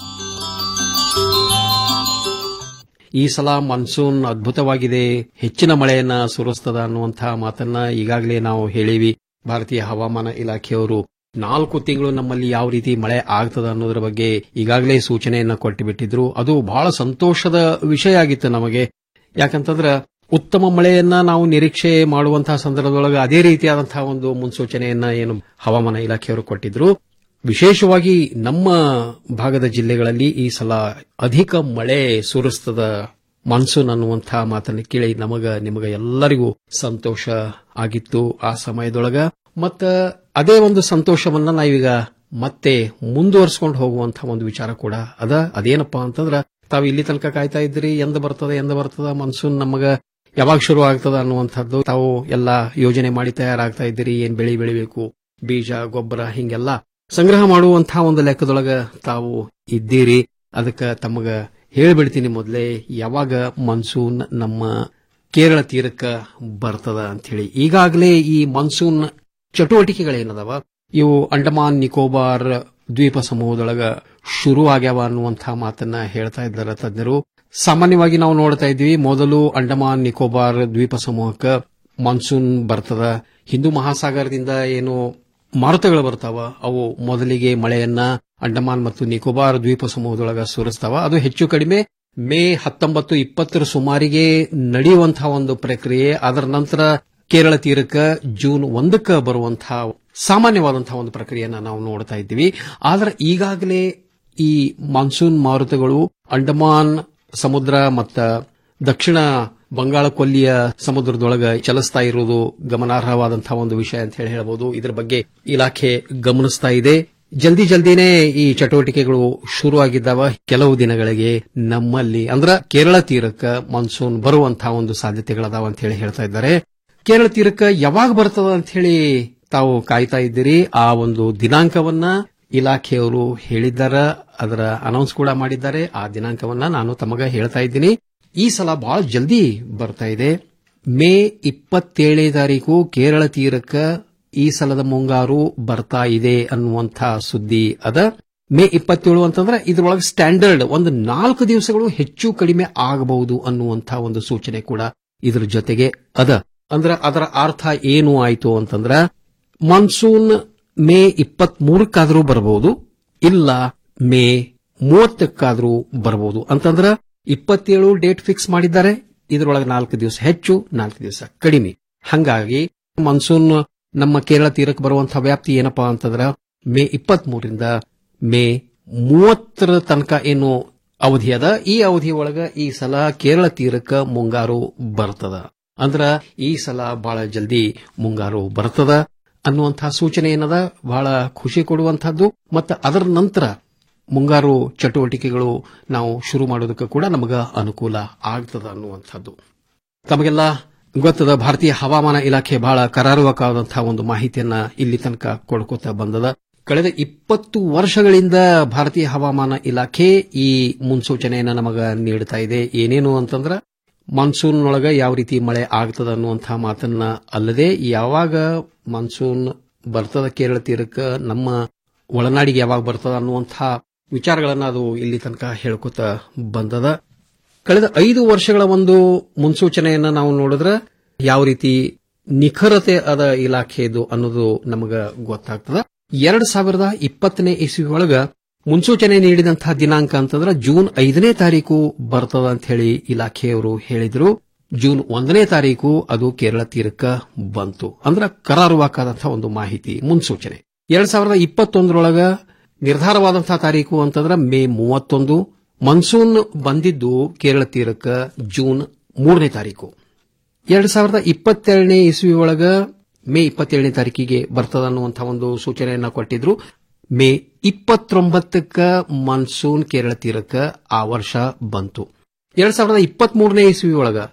Speaker 13: ಈ ಸಲ ಮಾನ್ಸೂನ್ ಅದ್ಭುತವಾಗಿದೆ ಹೆಚ್ಚಿನ ಮಳೆಯನ್ನ ಸುರಿಸ್ತದ ಅನ್ನುವಂತಹ ಮಾತನ್ನ ಈಗಾಗಲೇ ನಾವು ಹೇಳಿವಿ ಭಾರತೀಯ ಹವಾಮಾನ ಇಲಾಖೆಯವರು ನಾಲ್ಕು ತಿಂಗಳು ನಮ್ಮಲ್ಲಿ ಯಾವ ರೀತಿ ಮಳೆ ಆಗ್ತದ ಅನ್ನೋದ್ರ ಬಗ್ಗೆ ಈಗಾಗಲೇ ಸೂಚನೆಯನ್ನ ಕೊಟ್ಟು ಬಿಟ್ಟಿದ್ರು ಅದು ಬಹಳ ಸಂತೋಷದ ವಿಷಯ ಆಗಿತ್ತು ನಮಗೆ ಯಾಕಂತಂದ್ರ ಉತ್ತಮ ಮಳೆಯನ್ನ ನಾವು ನಿರೀಕ್ಷೆ ಮಾಡುವಂತಹ ಸಂದರ್ಭದೊಳಗೆ ಅದೇ ರೀತಿಯಾದಂತಹ ಒಂದು ಮುನ್ಸೂಚನೆಯನ್ನ ಏನು ಹವಾಮಾನ ಇಲಾಖೆಯವರು ಕೊಟ್ಟಿದ್ರು ವಿಶೇಷವಾಗಿ ನಮ್ಮ ಭಾಗದ ಜಿಲ್ಲೆಗಳಲ್ಲಿ ಈ ಸಲ ಅಧಿಕ ಮಳೆ ಸುರಿಸ್ತದ ಮಾನ್ಸೂನ್ ಅನ್ನುವಂತಹ ಮಾತನ್ನು ಕೇಳಿ ನಮಗ ನಿಮಗ ಎಲ್ಲರಿಗೂ ಸಂತೋಷ ಆಗಿತ್ತು ಆ ಸಮಯದೊಳಗ ಮತ್ತ ಅದೇ ಒಂದು ಸಂತೋಷವನ್ನ ನಾವೀಗ ಮತ್ತೆ ಮುಂದುವರಿಸಿಕೊಂಡು ಹೋಗುವಂತಹ ಒಂದು ವಿಚಾರ ಕೂಡ ಅದ ಅದೇನಪ್ಪಾ ಅಂತಂದ್ರ ತಾವು ಇಲ್ಲಿ ತನಕ ಕಾಯ್ತಾ ಇದ್ರಿ ಎಂದ ಬರ್ತದ ಎಂದ ಬರ್ತದ ಮಾನ್ಸೂನ್ ನಮಗ ಯಾವಾಗ ಶುರು ಆಗ್ತದ ಅನ್ನುವಂಥದ್ದು ತಾವು ಎಲ್ಲಾ ಯೋಜನೆ ಮಾಡಿ ತಯಾರಾಗ್ತಾ ಇದ್ದೀರಿ ಏನ್ ಬೆಳಿ ಬೆಳಿಬೇಕು ಬೀಜ ಗೊಬ್ಬರ ಹಿಂಗೆಲ್ಲ ಸಂಗ್ರಹ ಮಾಡುವಂತಹ ಒಂದು ಲೆಕ್ಕದೊಳಗ ತಾವು ಇದ್ದೀರಿ ಅದಕ್ಕೆ ತಮಗ ಹೇಳ್ಬಿಡ್ತೀನಿ ಮೊದಲೇ ಯಾವಾಗ ಮಾನ್ಸೂನ್ ನಮ್ಮ ಕೇರಳ ತೀರಕ್ಕ ಬರ್ತದ ಅಂತ ಹೇಳಿ ಈಗಾಗಲೇ ಈ ಮಾನ್ಸೂನ್ ಚಟುವಟಿಕೆಗಳೇನದವ ಇವು ಅಂಡಮಾನ್ ನಿಕೋಬಾರ್ ದ್ವೀಪ ಸಮೂಹದೊಳಗ ಶುರು ಆಗ್ಯಾವ ಅನ್ನುವಂತಹ ಮಾತನ್ನ ಹೇಳ್ತಾ ಇದ್ದಾರೆ ತಜ್ಞರು ಸಾಮಾನ್ಯವಾಗಿ ನಾವು ನೋಡ್ತಾ ಇದ್ವಿ ಮೊದಲು ಅಂಡಮಾನ್ ನಿಕೋಬಾರ್ ದ್ವೀಪ ಸಮೂಹಕ್ಕೆ ಮಾನ್ಸೂನ್ ಬರ್ತದ ಹಿಂದೂ ಮಹಾಸಾಗರದಿಂದ ಏನು ಮಾರುತಗಳು ಬರ್ತಾವ ಅವು ಮೊದಲಿಗೆ ಮಳೆಯನ್ನ ಅಂಡಮಾನ್ ಮತ್ತು ನಿಕೋಬಾರ್ ದ್ವೀಪ ಸಮೂಹದೊಳಗ ಸುರಿಸ್ತಾವ ಅದು ಹೆಚ್ಚು ಕಡಿಮೆ ಮೇ ಹತ್ತೊಂಬತ್ತು ಇಪ್ಪತ್ತರ ಸುಮಾರಿಗೆ ನಡೆಯುವಂತಹ ಒಂದು ಪ್ರಕ್ರಿಯೆ ಅದರ ನಂತರ ಕೇರಳ ತೀರಕ್ಕೆ ಜೂನ್ ಒಂದಕ್ಕೆ ಬರುವಂತಹ ಸಾಮಾನ್ಯವಾದಂತಹ ಒಂದು ಪ್ರಕ್ರಿಯೆಯನ್ನ ನಾವು ನೋಡ್ತಾ ಇದ್ದೀವಿ ಆದ್ರೆ ಈಗಾಗಲೇ ಈ ಮಾನ್ಸೂನ್ ಮಾರುತಗಳು ಅಂಡಮಾನ್ ಸಮುದ್ರ ಮತ್ತ ದಕ್ಷಿಣ ಬಂಗಾಳ ಕೊಲ್ಲಿಯ ಸಮುದ್ರದೊಳಗ ಚಲಿಸ್ತಾ ಇರುವುದು ಗಮನಾರ್ಹವಾದಂತಹ ಒಂದು ವಿಷಯ ಅಂತ ಹೇಳಿ ಹೇಳಬಹುದು ಇದರ ಬಗ್ಗೆ ಇಲಾಖೆ ಗಮನಿಸ್ತಾ ಇದೆ ಜಲ್ದಿ ಜಲ್ದಿನೇ ಈ ಚಟುವಟಿಕೆಗಳು ಶುರು ಆಗಿದ್ದಾವ ಕೆಲವು ದಿನಗಳಿಗೆ ನಮ್ಮಲ್ಲಿ ಅಂದ್ರ ಕೇರಳ ತೀರಕ್ಕ ಮಾನ್ಸೂನ್ ಬರುವಂತಹ ಒಂದು ಸಾಧ್ಯತೆಗಳದಾವ ಅಂತ ಹೇಳಿ ಹೇಳ್ತಾ ಇದ್ದಾರೆ ಕೇರಳ ತೀರಕ್ಕ ಯಾವಾಗ ಬರ್ತದ ಅಂತ ಹೇಳಿ ತಾವು ಕಾಯ್ತಾ ಇದ್ದೀರಿ ಆ ಒಂದು ದಿನಾಂಕವನ್ನ ಇಲಾಖೆಯವರು ಹೇಳಿದ್ದಾರ ಅದರ ಅನೌನ್ಸ್ ಕೂಡ ಮಾಡಿದ್ದಾರೆ ಆ ದಿನಾಂಕವನ್ನ ನಾನು ತಮಗ ಹೇಳ್ತಾ ಇದ್ದೀನಿ ಈ ಸಲ ಬಹಳ ಜಲ್ದಿ ಬರ್ತಾ ಇದೆ ಮೇ ಇಪ್ಪತ್ತೇಳನೇ ತಾರೀಕು ಕೇರಳ ತೀರಕ್ಕ ಈ ಸಲದ ಮುಂಗಾರು ಬರ್ತಾ ಇದೆ ಅನ್ನುವಂಥ ಸುದ್ದಿ ಅದ ಮೇ ಇಪ್ಪತ್ತೇಳು ಅಂತಂದ್ರೆ ಇದ್ರೊಳಗೆ ಸ್ಟ್ಯಾಂಡರ್ಡ್ ಒಂದು ನಾಲ್ಕು ದಿವಸಗಳು ಹೆಚ್ಚು ಕಡಿಮೆ ಆಗಬಹುದು ಅನ್ನುವಂಥ ಒಂದು ಸೂಚನೆ ಕೂಡ ಇದ್ರ ಜೊತೆಗೆ ಅದ ಅಂದ್ರ ಅದರ ಅರ್ಥ ಏನು ಆಯ್ತು ಅಂತಂದ್ರ ಮಾನ್ಸೂನ್ ಮೇ ಇಪ್ಪತ್ತ್ ಮೂರಕ್ಕಾದ್ರೂ ಬರಬಹುದು ಇಲ್ಲ ಮೇ ಮೂವತ್ತಕ್ಕಾದ್ರೂ ಬರಬಹುದು ಅಂತಂದ್ರ ಇಪ್ಪತ್ತೇಳು ಡೇಟ್ ಫಿಕ್ಸ್ ಮಾಡಿದ್ದಾರೆ ಇದರೊಳಗೆ ನಾಲ್ಕು ದಿವಸ ಹೆಚ್ಚು ನಾಲ್ಕು ದಿವಸ ಕಡಿಮೆ ಹಂಗಾಗಿ ಮಾನ್ಸೂನ್ ನಮ್ಮ ಕೇರಳ ತೀರಕ್ಕೆ ಬರುವಂತಹ ವ್ಯಾಪ್ತಿ ಏನಪ್ಪಾ ಅಂತಂದ್ರ ಮೇ ಇಪ್ಪತ್ತ್ ಮೂರರಿಂದ ಮೇ ಮೂವತ್ತರ ತನಕ ಏನು ಅವಧಿ ಅದ ಈ ಅವಧಿ ಒಳಗ ಈ ಸಲ ಕೇರಳ ತೀರಕ್ಕ ಮುಂಗಾರು ಬರ್ತದ ಅಂದ್ರ ಈ ಸಲ ಬಹಳ ಜಲ್ದಿ ಮುಂಗಾರು ಬರ್ತದ ಅನ್ನುವಂತಹ ಸೂಚನೆ ಏನದ ಬಹಳ ಖುಷಿ ಕೊಡುವಂತಹದ್ದು ಮತ್ತು ಅದರ ನಂತರ ಮುಂಗಾರು ಚಟುವಟಿಕೆಗಳು ನಾವು ಶುರು ಮಾಡೋದಕ್ಕೆ ಕೂಡ ನಮಗ ಅನುಕೂಲ ಆಗ್ತದ ಅನ್ನುವಂಥದ್ದು ತಮಗೆಲ್ಲ ಗೊತ್ತದ ಭಾರತೀಯ ಹವಾಮಾನ ಇಲಾಖೆ ಬಹಳ ಕರಾರುವಕ್ಕಾದಂತಹ ಒಂದು ಮಾಹಿತಿಯನ್ನ ಇಲ್ಲಿ ತನಕ ಕೊಡ್ಕೋತಾ ಬಂದದ ಕಳೆದ ಇಪ್ಪತ್ತು ವರ್ಷಗಳಿಂದ ಭಾರತೀಯ ಹವಾಮಾನ ಇಲಾಖೆ ಈ ಮುನ್ಸೂಚನೆಯನ್ನ ನಮಗ ನೀಡ್ತಾ ಇದೆ ಏನೇನು ಅಂತಂದ್ರ ಮಾನ್ಸೂನ್ ಒಳಗ ಯಾವ ರೀತಿ ಮಳೆ ಆಗ್ತದ ಅನ್ನುವಂತಹ ಮಾತನ್ನ ಅಲ್ಲದೆ ಯಾವಾಗ ಮಾನ್ಸೂನ್ ಬರ್ತದ ಕೇರಳ ತೀರಕ್ಕೆ ನಮ್ಮ ಒಳನಾಡಿಗೆ ಯಾವಾಗ ಬರ್ತದ ಅನ್ನುವಂತಹ ವಿಚಾರಗಳನ್ನ ಅದು ಇಲ್ಲಿ ತನಕ ಹೇಳ್ಕೊತ ಬಂದದ ಕಳೆದ ಐದು ವರ್ಷಗಳ ಒಂದು ಮುನ್ಸೂಚನೆಯನ್ನ ನಾವು ನೋಡಿದ್ರೆ ಯಾವ ರೀತಿ ನಿಖರತೆ ಅದ ಇಲಾಖೆದು ಅನ್ನೋದು ನಮಗ ಗೊತ್ತಾಗ್ತದ ಎರಡ್ ಸಾವಿರದ ಇಪ್ಪತ್ತನೇ ಇಸ್ವಿ ಒಳಗ ಮುನ್ಸೂಚನೆ ನೀಡಿದಂತಹ ದಿನಾಂಕ ಅಂತಂದ್ರೆ ಜೂನ್ ಐದನೇ ತಾರೀಕು ಬರ್ತದ ಅಂತ ಹೇಳಿ ಇಲಾಖೆಯವರು ಹೇಳಿದ್ರು ಜೂನ್ ಒಂದನೇ ತಾರೀಕು ಅದು ಕೇರಳ ತೀರಕ್ಕ ಬಂತು ಅಂದ್ರೆ ಕರಾರುವಾಕಾದಂತಹ ಒಂದು ಮಾಹಿತಿ ಮುನ್ಸೂಚನೆ ಎರಡ್ ಸಾವಿರದ ಇಪ್ಪತ್ತೊಂದರೊಳಗ ನಿರ್ಧಾರವಾದಂತಹ ತಾರೀಕು ಅಂತಂದ್ರೆ ಮೇ ಮೂವತ್ತೊಂದು ಮನ್ಸೂನ್ ಬಂದಿದ್ದು ಕೇರಳ ತೀರಕ್ಕ ಜೂನ್ ಮೂರನೇ ತಾರೀಕು ಎರಡ್ ಸಾವಿರದ ಇಪ್ಪತ್ತೆರಡನೇ ಇಸ್ವಿ ಒಳಗ ಮೇ ಇಪ್ಪತ್ತೇಳನೇ ತಾರೀಕಿಗೆ ಬರ್ತದ ಅನ್ನುವಂತಹ ಒಂದು ಸೂಚನೆಯನ್ನ ಕೊಟ್ಟಿದ್ರು ಮೇ ಇಪ್ಪತ್ತೊಂಬತ್ತಕ್ಕ ಮಾನ್ಸೂನ್ ಕೇರಳ ತೀರಕ್ಕ ಆ ವರ್ಷ ಬಂತು ಎರಡ್ ಸಾವಿರದ ಇಪ್ಪತ್ತ್ ಮೂರನೇ ಇಸ್ವಿ ಒಳಗ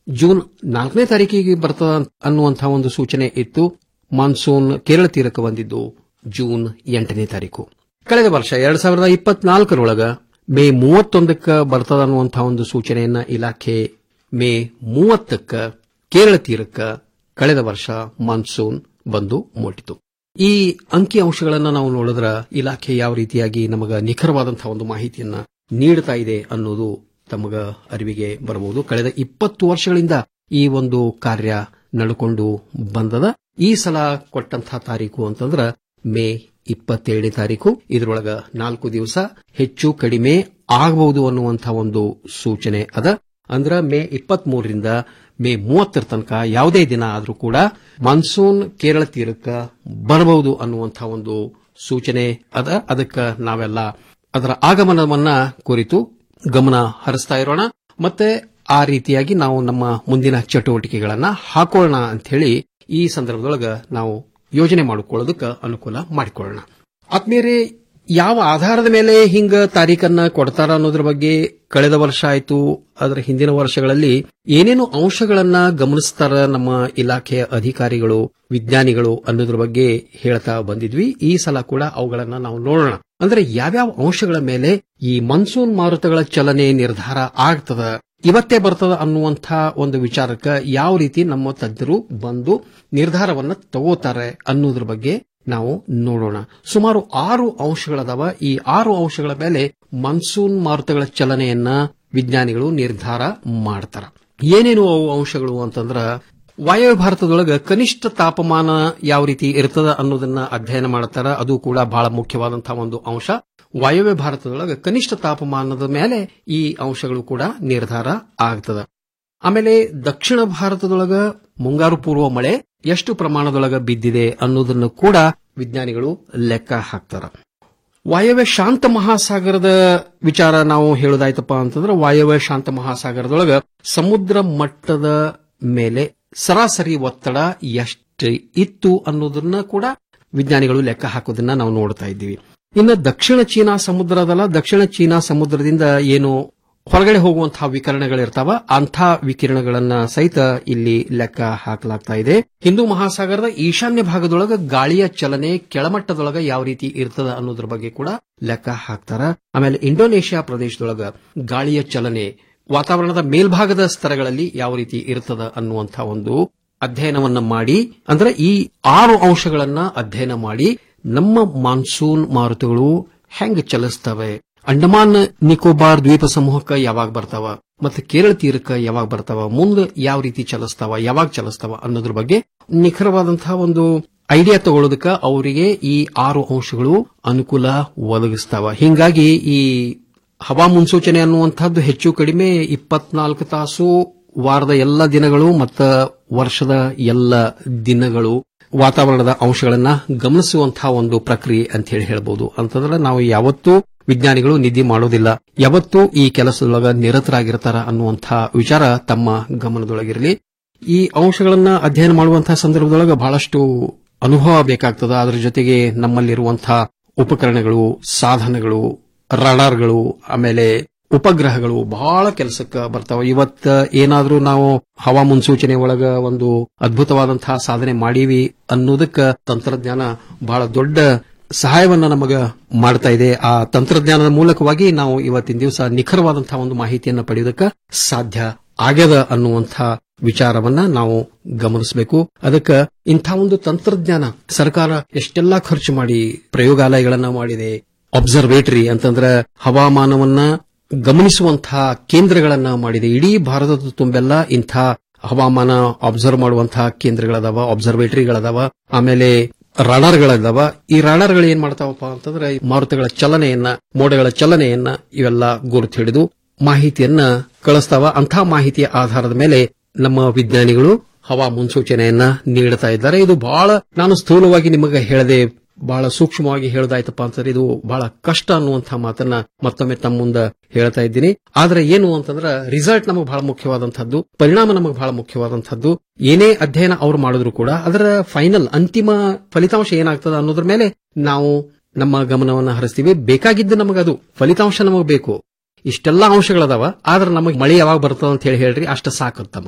Speaker 13: ಜೂನ್ ನಾಲ್ಕನೇ ತಾರೀಕಿಗೆ ಬರ್ತದ ಅನ್ನುವಂತಹ ಒಂದು ಸೂಚನೆ ಇತ್ತು ಮಾನ್ಸೂನ್ ಕೇರಳ ತೀರಕ್ಕೆ ಬಂದಿದ್ದು ಜೂನ್ ಎಂಟನೇ ತಾರೀಕು ಕಳೆದ ವರ್ಷ ಎರಡ್ ಸಾವಿರದ ಇಪ್ಪತ್ನಾಲ್ಕರೊಳಗ ಮೇ ಮೂವತ್ತೊಂದಕ್ಕ ಬರ್ತದ ಅನ್ನುವಂತಹ ಒಂದು ಸೂಚನೆಯನ್ನ ಇಲಾಖೆ ಮೇ ಮೂವತ್ತಕ್ಕ ಕೇರಳ ತೀರಕ್ಕ ಕಳೆದ ವರ್ಷ ಮಾನ್ಸೂನ್ ಬಂದು ಮುಟ್ಟಿತು ಈ ಅಂಕಿ ಅಂಶಗಳನ್ನ ನಾವು ನೋಡಿದ್ರ ಇಲಾಖೆ ಯಾವ ರೀತಿಯಾಗಿ ನಮಗ ನಿಖರವಾದಂತಹ ಒಂದು ಮಾಹಿತಿಯನ್ನ ನೀಡುತ್ತಾ ಇದೆ ಅನ್ನೋದು ತಮಗ ಅರಿವಿಗೆ ಬರಬಹುದು ಕಳೆದ ಇಪ್ಪತ್ತು ವರ್ಷಗಳಿಂದ ಈ ಒಂದು ಕಾರ್ಯ ನಡ್ಕೊಂಡು ಬಂದದ ಈ ಸಲ ಕೊಟ್ಟಂತಹ ತಾರೀಕು ಅಂತಂದ್ರ ಮೇ ಇಪ್ಪತ್ತೇಳನೇ ತಾರೀಕು ಇದರೊಳಗ ನಾಲ್ಕು ದಿವಸ ಹೆಚ್ಚು ಕಡಿಮೆ ಆಗಬಹುದು ಅನ್ನುವಂತಹ ಒಂದು ಸೂಚನೆ ಅದ ಅಂದ್ರ ಮೇ ಇಪ್ಪತ್ತ್ ಮೂರರಿಂದ ಮೇ ಮೂವತ್ತರ ತನಕ ಯಾವುದೇ ದಿನ ಆದರೂ ಕೂಡ ಮಾನ್ಸೂನ್ ಕೇರಳ ತೀರಕ್ಕ ಬರಬಹುದು ಅನ್ನುವಂತಹ ಒಂದು ಸೂಚನೆ ಅದ ಅದಕ್ಕೆ ನಾವೆಲ್ಲ ಅದರ ಆಗಮನವನ್ನ ಕುರಿತು ಗಮನ ಹರಿಸ್ತಾ ಇರೋಣ ಮತ್ತೆ ಆ ರೀತಿಯಾಗಿ ನಾವು ನಮ್ಮ ಮುಂದಿನ ಚಟುವಟಿಕೆಗಳನ್ನ ಹಾಕೋಣ ಅಂತ ಹೇಳಿ ಈ ಸಂದರ್ಭದೊಳಗ ನಾವು ಯೋಜನೆ ಮಾಡಿಕೊಳ್ಳೋದಕ್ಕೆ ಅನುಕೂಲ ಮಾಡಿಕೊಳ್ಳೋಣ ಆದ್ಮೇಲೆ ಯಾವ ಆಧಾರದ ಮೇಲೆ ಹಿಂಗ ತಾರೀಖನ್ನ ಕೊಡ್ತಾರ ಅನ್ನೋದ್ರ ಬಗ್ಗೆ ಕಳೆದ ವರ್ಷ ಆಯ್ತು ಅದರ ಹಿಂದಿನ ವರ್ಷಗಳಲ್ಲಿ ಏನೇನು ಅಂಶಗಳನ್ನ ಗಮನಿಸ್ತಾರ ನಮ್ಮ ಇಲಾಖೆಯ ಅಧಿಕಾರಿಗಳು ವಿಜ್ಞಾನಿಗಳು ಅನ್ನೋದ್ರ ಬಗ್ಗೆ ಹೇಳ್ತಾ ಬಂದಿದ್ವಿ ಈ ಸಲ ಕೂಡ ಅವುಗಳನ್ನ ನಾವು ನೋಡೋಣ ಅಂದ್ರೆ ಯಾವ್ಯಾವ ಅಂಶಗಳ ಮೇಲೆ ಈ ಮನ್ಸೂನ್ ಮಾರುತಗಳ ಚಲನೆ ನಿರ್ಧಾರ ಆಗ್ತದ ಇವತ್ತೇ ಬರ್ತದ ಅನ್ನುವಂಥ ಒಂದು ವಿಚಾರಕ್ಕೆ ಯಾವ ರೀತಿ ನಮ್ಮ ತಜ್ಞರು ಬಂದು ನಿರ್ಧಾರವನ್ನ ತಗೋತಾರೆ ಅನ್ನೋದ್ರ ಬಗ್ಗೆ ನಾವು ನೋಡೋಣ ಸುಮಾರು ಆರು ಅಂಶಗಳದಾವ ಈ ಆರು ಅಂಶಗಳ ಮೇಲೆ ಮನ್ಸೂನ್ ಮಾರುತಗಳ ಚಲನೆಯನ್ನ ವಿಜ್ಞಾನಿಗಳು ನಿರ್ಧಾರ ಮಾಡ್ತಾರ ಏನೇನು ಅವು ಅಂಶಗಳು ಅಂತಂದ್ರ ವಾಯವ್ಯ ಭಾರತದೊಳಗ ಕನಿಷ್ಠ ತಾಪಮಾನ ಯಾವ ರೀತಿ ಇರ್ತದ ಅನ್ನೋದನ್ನ ಅಧ್ಯಯನ ಮಾಡ್ತಾರ ಅದು ಕೂಡ ಬಹಳ ಮುಖ್ಯವಾದಂತಹ ಒಂದು ಅಂಶ ವಾಯವ್ಯ ಭಾರತದೊಳಗ ಕನಿಷ್ಠ ತಾಪಮಾನದ ಮೇಲೆ ಈ ಅಂಶಗಳು ಕೂಡ ನಿರ್ಧಾರ ಆಗ್ತದ ಆಮೇಲೆ ದಕ್ಷಿಣ ಭಾರತದೊಳಗ ಮುಂಗಾರು ಪೂರ್ವ ಮಳೆ ಎಷ್ಟು ಪ್ರಮಾಣದೊಳಗ ಬಿದ್ದಿದೆ ಅನ್ನೋದನ್ನು ಕೂಡ ವಿಜ್ಞಾನಿಗಳು ಲೆಕ್ಕ ಹಾಕ್ತಾರ ವಾಯವ್ಯ ಶಾಂತ ಮಹಾಸಾಗರದ ವಿಚಾರ ನಾವು ಹೇಳೋದಾಯ್ತಪ್ಪ ಅಂತಂದ್ರೆ ವಾಯವ್ಯ ಶಾಂತ ಮಹಾಸಾಗರದೊಳಗ ಸಮುದ್ರ ಮಟ್ಟದ ಮೇಲೆ ಸರಾಸರಿ ಒತ್ತಡ ಎಷ್ಟು ಇತ್ತು ಅನ್ನೋದನ್ನ ಕೂಡ ವಿಜ್ಞಾನಿಗಳು ಲೆಕ್ಕ ಹಾಕೋದನ್ನ ನಾವು ನೋಡ್ತಾ ಇದ್ದೀವಿ ಇನ್ನು ದಕ್ಷಿಣ ಚೀನಾ ಸಮುದ್ರ ಅದಲ್ಲ ದಕ್ಷಿಣ ಚೀನಾ ಸಮುದ್ರದಿಂದ ಏನು ಹೊರಗಡೆ ಹೋಗುವಂತಹ ವಿಕಿರಣಗಳಿರ್ತಾವ ಅಂಥ ವಿಕಿರಣಗಳನ್ನ ಸಹಿತ ಇಲ್ಲಿ ಲೆಕ್ಕ ಹಾಕಲಾಗ್ತಾ ಇದೆ ಹಿಂದೂ ಮಹಾಸಾಗರದ ಈಶಾನ್ಯ ಭಾಗದೊಳಗ ಗಾಳಿಯ ಚಲನೆ ಕೆಳಮಟ್ಟದೊಳಗ ಯಾವ ರೀತಿ ಇರ್ತದ ಅನ್ನೋದ್ರ ಬಗ್ಗೆ ಕೂಡ ಲೆಕ್ಕ ಹಾಕ್ತಾರ ಆಮೇಲೆ ಇಂಡೋನೇಷ್ಯಾ ಪ್ರದೇಶದೊಳಗ ಗಾಳಿಯ ಚಲನೆ ವಾತಾವರಣದ ಮೇಲ್ಭಾಗದ ಸ್ತರಗಳಲ್ಲಿ ಯಾವ ರೀತಿ ಇರ್ತದ ಅನ್ನುವಂಥ ಒಂದು ಅಧ್ಯಯನವನ್ನ ಮಾಡಿ ಅಂದ್ರೆ ಈ ಆರು ಅಂಶಗಳನ್ನ ಅಧ್ಯಯನ ಮಾಡಿ ನಮ್ಮ ಮಾನ್ಸೂನ್ ಮಾರುತಗಳು ಹೆಂಗ್ ಚಲಿಸ್ತವೆ ಅಂಡಮಾನ್ ನಿಕೋಬಾರ್ ದ್ವೀಪ ಸಮೂಹಕ್ಕೆ ಯಾವಾಗ ಬರ್ತಾವ ಮತ್ತೆ ಕೇರಳ ತೀರಕ್ಕೆ ಯಾವಾಗ ಬರ್ತಾವ ಮುಂದೆ ಯಾವ ರೀತಿ ಚಲಿಸ್ತಾವ ಯಾವಾಗ ಚಲಿಸ್ತಾವ ಅನ್ನೋದ್ರ ಬಗ್ಗೆ ನಿಖರವಾದಂತಹ ಒಂದು ಐಡಿಯಾ ತಗೊಳ್ಳೋದಕ್ಕೆ ಅವರಿಗೆ ಈ ಆರು ಅಂಶಗಳು ಅನುಕೂಲ ಒದಗಿಸ್ತಾವ ಹಿಂಗಾಗಿ ಈ ಹವಾ ಮುನ್ಸೂಚನೆ ಅನ್ನುವಂಥದ್ದು ಹೆಚ್ಚು ಕಡಿಮೆ ಇಪ್ಪತ್ನಾಲ್ಕು ತಾಸು ವಾರದ ಎಲ್ಲ ದಿನಗಳು ಮತ್ತು ವರ್ಷದ ಎಲ್ಲ ದಿನಗಳು ವಾತಾವರಣದ ಅಂಶಗಳನ್ನ ಗಮನಿಸುವಂತಹ ಒಂದು ಪ್ರಕ್ರಿಯೆ ಅಂತ ಹೇಳಿ ಹೇಳ್ಬೋದು ಅಂತಂದ್ರೆ ನಾವು ಯಾವತ್ತೂ ವಿಜ್ಞಾನಿಗಳು ನಿಧಿ ಮಾಡೋದಿಲ್ಲ ಯಾವತ್ತೂ ಈ ಕೆಲಸದೊಳಗ ನಿರತರಾಗಿರ್ತಾರ ಅನ್ನುವಂತಹ ವಿಚಾರ ತಮ್ಮ ಗಮನದೊಳಗಿರಲಿ ಈ ಅಂಶಗಳನ್ನ ಅಧ್ಯಯನ ಮಾಡುವಂತಹ ಸಂದರ್ಭದೊಳಗ ಬಹಳಷ್ಟು ಅನುಭವ ಬೇಕಾಗ್ತದ ಅದರ ಜೊತೆಗೆ ನಮ್ಮಲ್ಲಿರುವಂತಹ ಉಪಕರಣಗಳು ಸಾಧನಗಳು ರಡಾರ್ಗಳು ಆಮೇಲೆ ಉಪಗ್ರಹಗಳು ಬಹಳ ಕೆಲಸಕ್ಕೆ ಬರ್ತಾವ ಇವತ್ತ ಏನಾದ್ರೂ ನಾವು ಹವಾ ಮುನ್ಸೂಚನೆ ಒಳಗ ಒಂದು ಅದ್ಭುತವಾದಂತಹ ಸಾಧನೆ ಮಾಡೀವಿ ಅನ್ನೋದಕ್ಕ ತಂತ್ರಜ್ಞಾನ ಬಹಳ ದೊಡ್ಡ ಸಹಾಯವನ್ನ ನಮಗ ಮಾಡ್ತಾ ಇದೆ ಆ ತಂತ್ರಜ್ಞಾನದ ಮೂಲಕವಾಗಿ ನಾವು ಇವತ್ತಿನ ದಿವಸ ನಿಖರವಾದಂತಹ ಒಂದು ಮಾಹಿತಿಯನ್ನ ಪಡೆಯೋದಕ್ಕೆ ಸಾಧ್ಯ ಆಗ್ಯದ ಅನ್ನುವಂಥ ವಿಚಾರವನ್ನ ನಾವು ಗಮನಿಸಬೇಕು ಅದಕ್ಕೆ ಇಂಥ ಒಂದು ತಂತ್ರಜ್ಞಾನ ಸರ್ಕಾರ ಎಷ್ಟೆಲ್ಲಾ ಖರ್ಚು ಮಾಡಿ ಪ್ರಯೋಗಾಲಯಗಳನ್ನ ಮಾಡಿದೆ ಅಬ್ಸರ್ವೇಟರಿ ಅಂತಂದ್ರ ಹವಾಮಾನವನ್ನ ಗಮನಿಸುವಂತಹ ಕೇಂದ್ರಗಳನ್ನ ಮಾಡಿದೆ ಇಡೀ ಭಾರತದ ತುಂಬೆಲ್ಲ ಇಂಥ ಹವಾಮಾನ ಅಬ್ಸರ್ವ್ ಮಾಡುವಂತಹ ಕೇಂದ್ರಗಳದಾವ ಅಬ್ಸರ್ವೇಟರಿಗಳದಾವ ಆಮೇಲೆ ರಾಡಾರ್ಗಳದಾವ ಈ ರಾಡಾರ್ಗಳು ಏನ್ ಮಾಡ್ತಾವಪ್ಪ ಅಂತಂದ್ರೆ ಮಾರುತಗಳ ಚಲನೆಯನ್ನ ಮೋಡಗಳ ಚಲನೆಯನ್ನ ಇವೆಲ್ಲ ಗುರುತು ಹಿಡಿದು ಮಾಹಿತಿಯನ್ನ ಕಳಿಸ್ತಾವ ಅಂಥ ಮಾಹಿತಿಯ ಆಧಾರದ ಮೇಲೆ ನಮ್ಮ ವಿಜ್ಞಾನಿಗಳು ಹವಾ ಮುನ್ಸೂಚನೆಯನ್ನ ನೀಡುತ್ತಾ ಇದ್ದಾರೆ ಇದು ಬಹಳ ನಾನು ಸ್ಥೂಲವಾಗಿ ನಿಮಗೆ ಹೇಳದೆ ಬಹಳ ಸೂಕ್ಷ್ಮವಾಗಿ ಹೇಳೋದಾಯ್ತಪ್ಪ ಅಂತಂದ್ರೆ ಇದು ಬಹಳ ಕಷ್ಟ ಅನ್ನುವಂತಹ ಮಾತನ್ನ ಮತ್ತೊಮ್ಮೆ ತಮ್ಮ ಮುಂದೆ ಹೇಳ್ತಾ ಇದ್ದೀನಿ ಆದ್ರೆ ಏನು ಅಂತಂದ್ರೆ ರಿಸಲ್ಟ್ ನಮಗೆ ಬಹಳ ಮುಖ್ಯವಾದಂತಹದ್ದು ಪರಿಣಾಮ ನಮಗೆ ಬಹಳ ಮುಖ್ಯವಾದಂತಹದ್ದು ಏನೇ ಅಧ್ಯಯನ ಅವ್ರು ಮಾಡಿದ್ರು ಕೂಡ ಅದರ ಫೈನಲ್ ಅಂತಿಮ ಫಲಿತಾಂಶ ಏನಾಗ್ತದ ಅನ್ನೋದ್ರ ಮೇಲೆ ನಾವು ನಮ್ಮ ಗಮನವನ್ನ ಹರಿಸ್ತೀವಿ ಬೇಕಾಗಿದ್ದು ನಮಗದು ಫಲಿತಾಂಶ ನಮಗೆ ಬೇಕು ಇಷ್ಟೆಲ್ಲಾ ಅಂಶಗಳದಾವ ಆದ್ರೆ ನಮಗೆ ಮಳೆ ಯಾವಾಗ ಬರ್ತದ ಅಂತ ಹೇಳಿ ಹೇಳ್ರಿ ಅಷ್ಟ ಸಾಕು ನಮಗೆ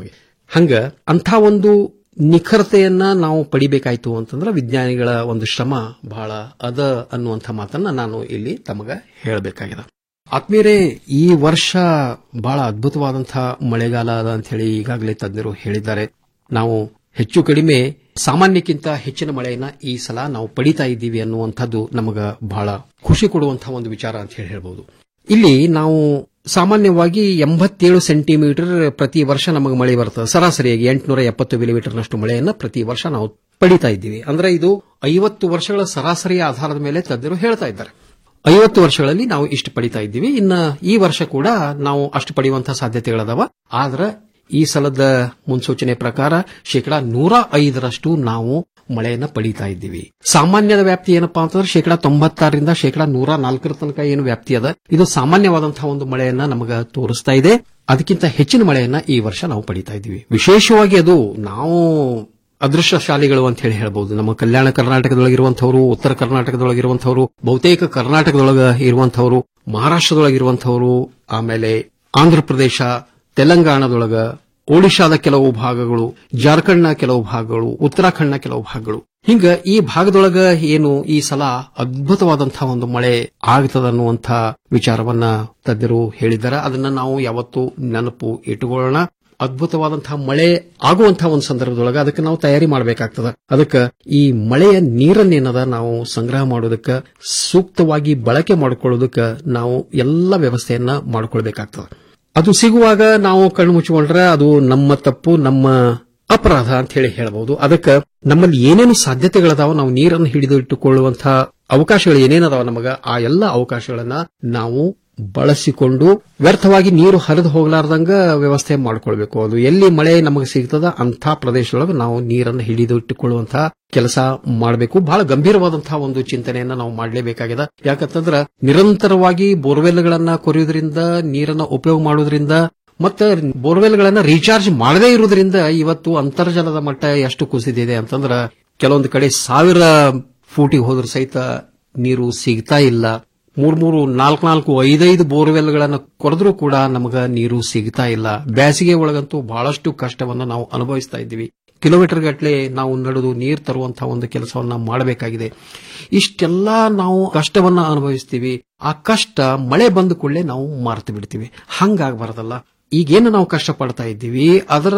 Speaker 13: ಹಂಗ ಅಂಥ ಒಂದು ನಿಖರತೆಯನ್ನ ನಾವು ಪಡಿಬೇಕಾಯ್ತು ಅಂತಂದ್ರೆ ವಿಜ್ಞಾನಿಗಳ ಒಂದು ಶ್ರಮ ಬಹಳ ಅದ ಅನ್ನುವಂಥ ಮಾತನ್ನ ನಾನು ಇಲ್ಲಿ ತಮಗ ಹೇಳಬೇಕಾಗಿದೆ ಆತ್ಮೀಯರೇ ಈ ವರ್ಷ ಬಹಳ ಅದ್ಭುತವಾದಂತಹ ಮಳೆಗಾಲ ಅದ ಅಂತ ಹೇಳಿ ಈಗಾಗಲೇ ತಜ್ಞರು ಹೇಳಿದ್ದಾರೆ ನಾವು ಹೆಚ್ಚು ಕಡಿಮೆ ಸಾಮಾನ್ಯಕ್ಕಿಂತ ಹೆಚ್ಚಿನ ಮಳೆಯನ್ನ ಈ ಸಲ ನಾವು ಪಡಿತಾ ಇದ್ದೀವಿ ಅನ್ನುವಂಥದ್ದು ನಮಗ ಬಹಳ ಖುಷಿ ಕೊಡುವಂತಹ ಒಂದು ವಿಚಾರ ಅಂತ ಹೇಳಿ ಹೇಳ್ಬೋದು ಇಲ್ಲಿ ನಾವು ಸಾಮಾನ್ಯವಾಗಿ ಎಂಬತ್ತೇಳು ಸೆಂಟಿಮೀಟರ್ ಪ್ರತಿ ವರ್ಷ ನಮಗೆ ಮಳೆ ಬರ್ತದೆ ಸರಾಸರಿಯಾಗಿ ಎಂಟುನೂರ ಎಪ್ಪತ್ತು ಮಿಲಿಮೀಟರ್ನಷ್ಟು ಮಳೆಯನ್ನ ಪ್ರತಿ ವರ್ಷ ನಾವು ಪಡಿತಾ ಇದ್ದೀವಿ ಅಂದ್ರೆ ಇದು ಐವತ್ತು ವರ್ಷಗಳ ಸರಾಸರಿಯ ಆಧಾರದ ಮೇಲೆ ತಜ್ಞರು ಹೇಳ್ತಾ ಇದ್ದಾರೆ ಐವತ್ತು ವರ್ಷಗಳಲ್ಲಿ ನಾವು ಇಷ್ಟು ಪಡಿತಾ ಇದ್ದೀವಿ ಇನ್ನ ಈ ವರ್ಷ ಕೂಡ ನಾವು ಅಷ್ಟು ಪಡೆಯುವಂತಹ ಸಾಧ್ಯತೆಗಳದಾವ ಆದ್ರೆ ಈ ಸಲದ ಮುನ್ಸೂಚನೆ ಪ್ರಕಾರ ಶೇಕಡಾ ನೂರ ಐದರಷ್ಟು ನಾವು ಮಳೆಯನ್ನ ಪಡೀತಾ ಇದ್ದೀವಿ ಸಾಮಾನ್ಯದ ವ್ಯಾಪ್ತಿ ಏನಪ್ಪಾ ಅಂತಂದ್ರೆ ಶೇಕಡಾ ತೊಂಬತ್ತಾರರಿಂದ ಶೇಕಡಾ ನೂರ ನಾಲ್ಕರ ತನಕ ಏನು ವ್ಯಾಪ್ತಿ ಅದ ಇದು ಸಾಮಾನ್ಯವಾದಂತಹ ಒಂದು ಮಳೆಯನ್ನ ನಮಗ ತೋರಿಸ್ತಾ ಇದೆ ಅದಕ್ಕಿಂತ ಹೆಚ್ಚಿನ ಮಳೆಯನ್ನ ಈ ವರ್ಷ ನಾವು ಪಡೀತಾ ಇದ್ದೀವಿ ವಿಶೇಷವಾಗಿ ಅದು ನಾವು ಅದೃಷ್ಟಶಾಲಿಗಳು ಅಂತ ಹೇಳಿ ಹೇಳಬಹುದು ನಮ್ಮ ಕಲ್ಯಾಣ ಕರ್ನಾಟಕದೊಳಗಿರುವಂತವರು ಉತ್ತರ ಕರ್ನಾಟಕದೊಳಗಿರುವಂತವರು ಬಹುತೇಕ ಕರ್ನಾಟಕದೊಳಗ ಇರುವಂತವರು ಮಹಾರಾಷ್ಟ್ರದೊಳಗಿರುವಂತವರು ಆಮೇಲೆ ಆಂಧ್ರಪ್ರದೇಶ ತೆಲಂಗಾಣದೊಳಗ ಒಡಿಶಾದ ಕೆಲವು ಭಾಗಗಳು ಜಾರ್ಖಂಡ್ನ ಕೆಲವು ಭಾಗಗಳು ಉತ್ತರಾಖಂಡ್ನ ಕೆಲವು ಭಾಗಗಳು ಹಿಂಗ ಈ ಭಾಗದೊಳಗ ಏನು ಈ ಸಲ ಅದ್ಭುತವಾದಂತಹ ಒಂದು ಮಳೆ ಆಗ್ತದ ಅನ್ನುವಂಥ ವಿಚಾರವನ್ನ ತಜ್ಞರು ಹೇಳಿದ್ದಾರೆ ಅದನ್ನ ನಾವು ಯಾವತ್ತೂ ನೆನಪು ಇಟ್ಟುಕೊಳ್ಳೋಣ ಅದ್ಭುತವಾದಂತಹ ಮಳೆ ಆಗುವಂತಹ ಒಂದು ಸಂದರ್ಭದೊಳಗ ಅದಕ್ಕೆ ನಾವು ತಯಾರಿ ಮಾಡಬೇಕಾಗ್ತದ ಅದಕ್ಕೆ ಈ ಮಳೆಯ ನೀರನ್ನೇನದ ನಾವು ಸಂಗ್ರಹ ಮಾಡೋದಕ್ಕೆ ಸೂಕ್ತವಾಗಿ ಬಳಕೆ ಮಾಡಿಕೊಳ್ಳೋದಕ್ಕೆ ನಾವು ಎಲ್ಲ ವ್ಯವಸ್ಥೆಯನ್ನ ಮಾಡಿಕೊಳ್ಬೇಕಾಗ್ತದ ಅದು ಸಿಗುವಾಗ ನಾವು ಕಣ್ಣು ಮುಚ್ಚಿಕೊಂಡ್ರೆ ಅದು ನಮ್ಮ ತಪ್ಪು ನಮ್ಮ ಅಪರಾಧ ಅಂತ ಹೇಳಿ ಹೇಳಬಹುದು ಅದಕ್ಕೆ ನಮ್ಮಲ್ಲಿ ಏನೇನು ಸಾಧ್ಯತೆಗಳದಾವ ನಾವು ನೀರನ್ನು ಹಿಡಿದು ಇಟ್ಟುಕೊಳ್ಳುವಂತಹ ಅವಕಾಶಗಳು ಏನೇನದಾವ ನಮಗ ಆ ಎಲ್ಲ ಅವಕಾಶಗಳನ್ನ ನಾವು ಬಳಸಿಕೊಂಡು ವ್ಯರ್ಥವಾಗಿ ನೀರು ಹರಿದು ಹೋಗಲಾರ್ದಂಗ ವ್ಯವಸ್ಥೆ ಮಾಡ್ಕೊಳ್ಬೇಕು ಅದು ಎಲ್ಲಿ ಮಳೆ ನಮಗೆ ಸಿಗ್ತದ ಅಂಥ ಪ್ರದೇಶದೊಳಗೆ ನಾವು ನೀರನ್ನು ಹಿಡಿದು ಇಟ್ಟುಕೊಳ್ಳುವಂತಹ ಕೆಲಸ ಮಾಡಬೇಕು ಬಹಳ ಗಂಭೀರವಾದಂತಹ ಒಂದು ಚಿಂತನೆಯನ್ನ ನಾವು ಮಾಡಲೇಬೇಕಾಗಿದೆ ಯಾಕಂತಂದ್ರ ನಿರಂತರವಾಗಿ ಬೋರ್ವೆಲ್ಗಳನ್ನ ಕೊರೆಯುವುದರಿಂದ ನೀರನ್ನ ಉಪಯೋಗ ಮಾಡುವುದರಿಂದ ಮತ್ತೆ ಬೋರ್ವೆಲ್ಗಳನ್ನ ರೀಚಾರ್ಜ್ ಮಾಡದೇ ಇರುವುದರಿಂದ ಇವತ್ತು ಅಂತರ್ಜಲದ ಮಟ್ಟ ಎಷ್ಟು ಕುಸಿದಿದೆ ಅಂತಂದ್ರ ಕೆಲವೊಂದು ಕಡೆ ಸಾವಿರ ಫೂಟಿಗೆ ಹೋದ್ರ ಸಹಿತ ನೀರು ಸಿಗ್ತಾ ಇಲ್ಲ ಮೂರ್ ಮೂರು ನಾಲ್ಕು ನಾಲ್ಕು ಐದೈದು ಬೋರ್ವೆಲ್ಗಳನ್ನ ಕೊರೆದ್ರೂ ಕೂಡ ನಮಗ ನೀರು ಸಿಗ್ತಾ ಇಲ್ಲ ಬೇಸಿಗೆ ಒಳಗಂತೂ ಬಹಳಷ್ಟು ಕಷ್ಟವನ್ನ ನಾವು ಅನುಭವಿಸ್ತಾ ಇದ್ದೀವಿ ಕಿಲೋಮೀಟರ್ ಗಟ್ಟಲೆ ನಾವು ನಡೆದು ನೀರು ತರುವಂತಹ ಒಂದು ಕೆಲಸವನ್ನ ಮಾಡಬೇಕಾಗಿದೆ ಇಷ್ಟೆಲ್ಲ ನಾವು ಕಷ್ಟವನ್ನ ಅನುಭವಿಸ್ತೀವಿ ಆ ಕಷ್ಟ ಮಳೆ ಬಂದ ಕೂಡಲೇ ನಾವು ಮಾರ್ತು ಬಿಡ್ತೀವಿ ಹಂಗಾಗಬಾರದಲ್ಲ ಈಗೇನು ನಾವು ಕಷ್ಟ ಪಡ್ತಾ ಇದ್ದೀವಿ ಅದರ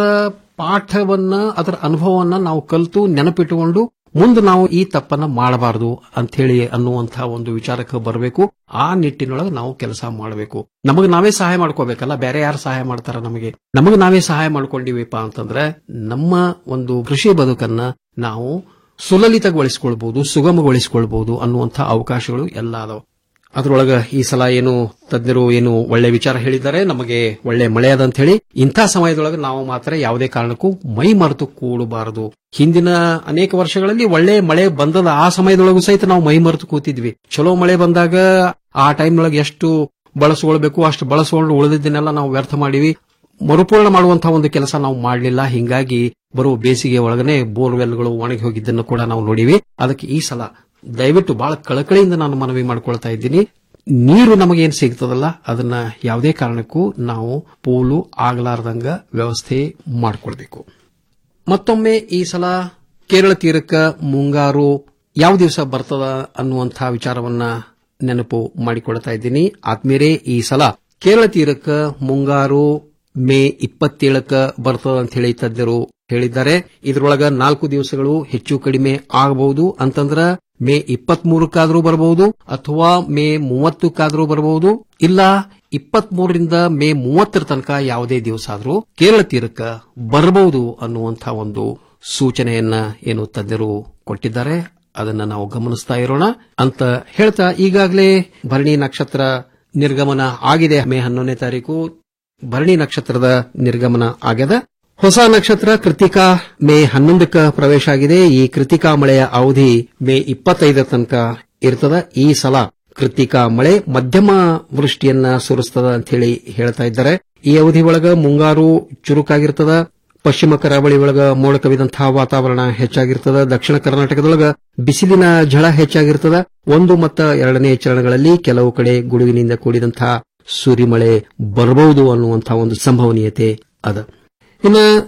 Speaker 13: ಪಾಠವನ್ನ ಅದರ ಅನುಭವವನ್ನ ನಾವು ಕಲಿತು ನೆನಪಿಟ್ಟುಕೊಂಡು ಮುಂದೆ ನಾವು ಈ ತಪ್ಪನ್ನ ಮಾಡಬಾರದು ಅಂಥೇಳಿ ಅನ್ನುವಂತಹ ಒಂದು ವಿಚಾರಕ್ಕೆ ಬರಬೇಕು ಆ ನಿಟ್ಟಿನೊಳಗೆ ನಾವು ಕೆಲಸ ಮಾಡಬೇಕು ನಮಗೆ ನಾವೇ ಸಹಾಯ ಮಾಡ್ಕೋಬೇಕಲ್ಲ ಬೇರೆ ಯಾರು ಸಹಾಯ ಮಾಡ್ತಾರ ನಮಗೆ ನಮಗೆ ನಾವೇ ಸಹಾಯ ಮಾಡ್ಕೊಂಡಿವಿಪ್ಪ ಅಂತಂದ್ರೆ ನಮ್ಮ ಒಂದು ಕೃಷಿ ಬದುಕನ್ನ ನಾವು ಸುಲಲಿತಗೊಳಿಸಿಕೊಳ್ಬಹುದು ಸುಗಮಗೊಳಿಸಿಕೊಳ್ಬಹುದು ಅನ್ನುವಂತಹ ಅವಕಾಶಗಳು ಎಲ್ಲ ಅದಾವ ಅದ್ರೊಳಗ ಈ ಸಲ ಏನು ತಜ್ಞರು ಏನು ಒಳ್ಳೆ ವಿಚಾರ ಹೇಳಿದ್ದಾರೆ ನಮಗೆ ಒಳ್ಳೆ ಮಳೆ ಅದ ಅಂತ ಹೇಳಿ ಇಂಥ ಸಮಯದೊಳಗೆ ನಾವು ಮಾತ್ರ ಯಾವುದೇ ಕಾರಣಕ್ಕೂ ಮೈ ಮರೆತು ಕೂಡಬಾರದು ಹಿಂದಿನ ಅನೇಕ ವರ್ಷಗಳಲ್ಲಿ ಒಳ್ಳೆ ಮಳೆ ಬಂದದ ಆ ಸಮಯದೊಳಗೂ ಸಹಿತ ನಾವು ಮೈ ಮರೆತು ಕೂತಿದ್ವಿ ಚಲೋ ಮಳೆ ಬಂದಾಗ ಆ ಟೈಮ್ನೊಳಗೆ ಎಷ್ಟು ಬಳಸ್ಕೊಳ್ಬೇಕು ಅಷ್ಟು ಬಳಸ್ಕೊಂಡು ಉಳಿದಿದ್ದನ್ನೆಲ್ಲ ನಾವು ವ್ಯರ್ಥ ಮಾಡಿವಿ ಮರುಪೂರ್ಣ ಮಾಡುವಂತಹ ಒಂದು ಕೆಲಸ ನಾವು ಮಾಡಲಿಲ್ಲ ಹಿಂಗಾಗಿ ಬರುವ ಬೇಸಿಗೆ ಒಳಗನೆ ಬೋರ್ವೆಲ್ಗಳು ಒಣಗಿ ಹೋಗಿದ್ದನ್ನು ಕೂಡ ನಾವು ನೋಡಿವಿ ಅದಕ್ಕೆ ಈ ಸಲ ದಯವಿಟ್ಟು ಬಹಳ ಕಳಕಳಿಯಿಂದ ನಾನು ಮನವಿ ಮಾಡ್ಕೊಳ್ತಾ ಇದ್ದೀನಿ ನೀರು ನಮಗೇನು ಸಿಗ್ತದಲ್ಲ ಅದನ್ನ ಯಾವುದೇ ಕಾರಣಕ್ಕೂ ನಾವು ಪೋಲು ಆಗಲಾರ್ದಂಗ ವ್ಯವಸ್ಥೆ ಮಾಡಿಕೊಳ್ಬೇಕು ಮತ್ತೊಮ್ಮೆ ಈ ಸಲ ಕೇರಳ ತೀರಕ್ಕ ಮುಂಗಾರು ಯಾವ ದಿವಸ ಬರ್ತದ ಅನ್ನುವಂತಹ ವಿಚಾರವನ್ನ ನೆನಪು ಮಾಡಿಕೊಳ್ತಾ ಇದ್ದೀನಿ ಆದ್ಮೇಲೆ ಈ ಸಲ ಕೇರಳ ತೀರಕ್ಕ ಮುಂಗಾರು ಮೇ ಇಪ್ಪತ್ತೇಳಕ್ಕ ಬರ್ತದ ಅಂತ ಹೇಳಿ ತಜ್ಞರು ಹೇಳಿದ್ದಾರೆ ಇದರೊಳಗ ನಾಲ್ಕು ದಿವಸಗಳು ಹೆಚ್ಚು ಕಡಿಮೆ ಆಗಬಹುದು ಅಂತಂದ್ರ ಮೇ ಇಪ್ಪತ್ತ್ ಮೂರಕ್ಕಾದ್ರೂ ಬರಬಹುದು ಅಥವಾ ಮೇ ಮೂವತ್ತಕ್ಕಾದ್ರೂ ಬರಬಹುದು ಇಲ್ಲ ಇಪ್ಪತ್ತ್ ಮೂರರಿಂದ ಮೇ ಮೂವತ್ತರ ತನಕ ಯಾವುದೇ ದಿವಸ ಆದ್ರೂ ಕೇರಳ ತೀರಕ್ಕ ಬರಬಹುದು ಅನ್ನುವಂತಹ ಒಂದು ಸೂಚನೆಯನ್ನ ಏನು ತಜ್ಞರು ಕೊಟ್ಟಿದ್ದಾರೆ ಅದನ್ನ ನಾವು ಗಮನಿಸ್ತಾ ಇರೋಣ ಅಂತ ಹೇಳ್ತಾ ಈಗಾಗಲೇ ಭರಣಿ ನಕ್ಷತ್ರ ನಿರ್ಗಮನ ಆಗಿದೆ ಮೇ ಹನ್ನೊಂದನೇ ತಾರೀಕು ಭರಣಿ ನಕ್ಷತ್ರದ ನಿರ್ಗಮನ ಆಗ್ಯದ ಹೊಸ ನಕ್ಷತ್ರ ಕೃತಿಕಾ ಮೇ ಹನ್ನೊಂದಕ್ಕ ಪ್ರವೇಶ ಆಗಿದೆ ಈ ಕೃತಿಕಾ ಮಳೆಯ ಅವಧಿ ಮೇ ಇಪ್ಪತ್ತೈದರ ತನಕ ಇರ್ತದ ಈ ಸಲ ಕೃತಿಕಾ ಮಳೆ ಮಧ್ಯಮ ವೃಷ್ಟಿಯನ್ನ ಸುರಿಸ್ತದ ಅಂತ ಹೇಳಿ ಹೇಳ್ತಾ ಇದ್ದಾರೆ ಈ ಅವಧಿ ಒಳಗ ಮುಂಗಾರು ಚುರುಕಾಗಿರ್ತದ ಪಶ್ಚಿಮ ಕರಾವಳಿ ಒಳಗ ಮೋಡ ಕವಿದಂತಹ ವಾತಾವರಣ ಹೆಚ್ಚಾಗಿರ್ತದ ದಕ್ಷಿಣ ಕರ್ನಾಟಕದೊಳಗ ಬಿಸಿಲಿನ ಝಳ ಹೆಚ್ಚಾಗಿರ್ತದ ಒಂದು ಮತ್ತು ಎರಡನೇ ಚರಣಗಳಲ್ಲಿ ಕೆಲವು ಕಡೆ ಗುಡುಗಿನಿಂದ ಕೂಡಿದಂತಹ ಸುರಿಮಳೆ ಬರಬಹುದು ಅನ್ನುವಂತಹ ಒಂದು ಸಂಭವನೀಯತೆ ಅದ ಇನ್ನ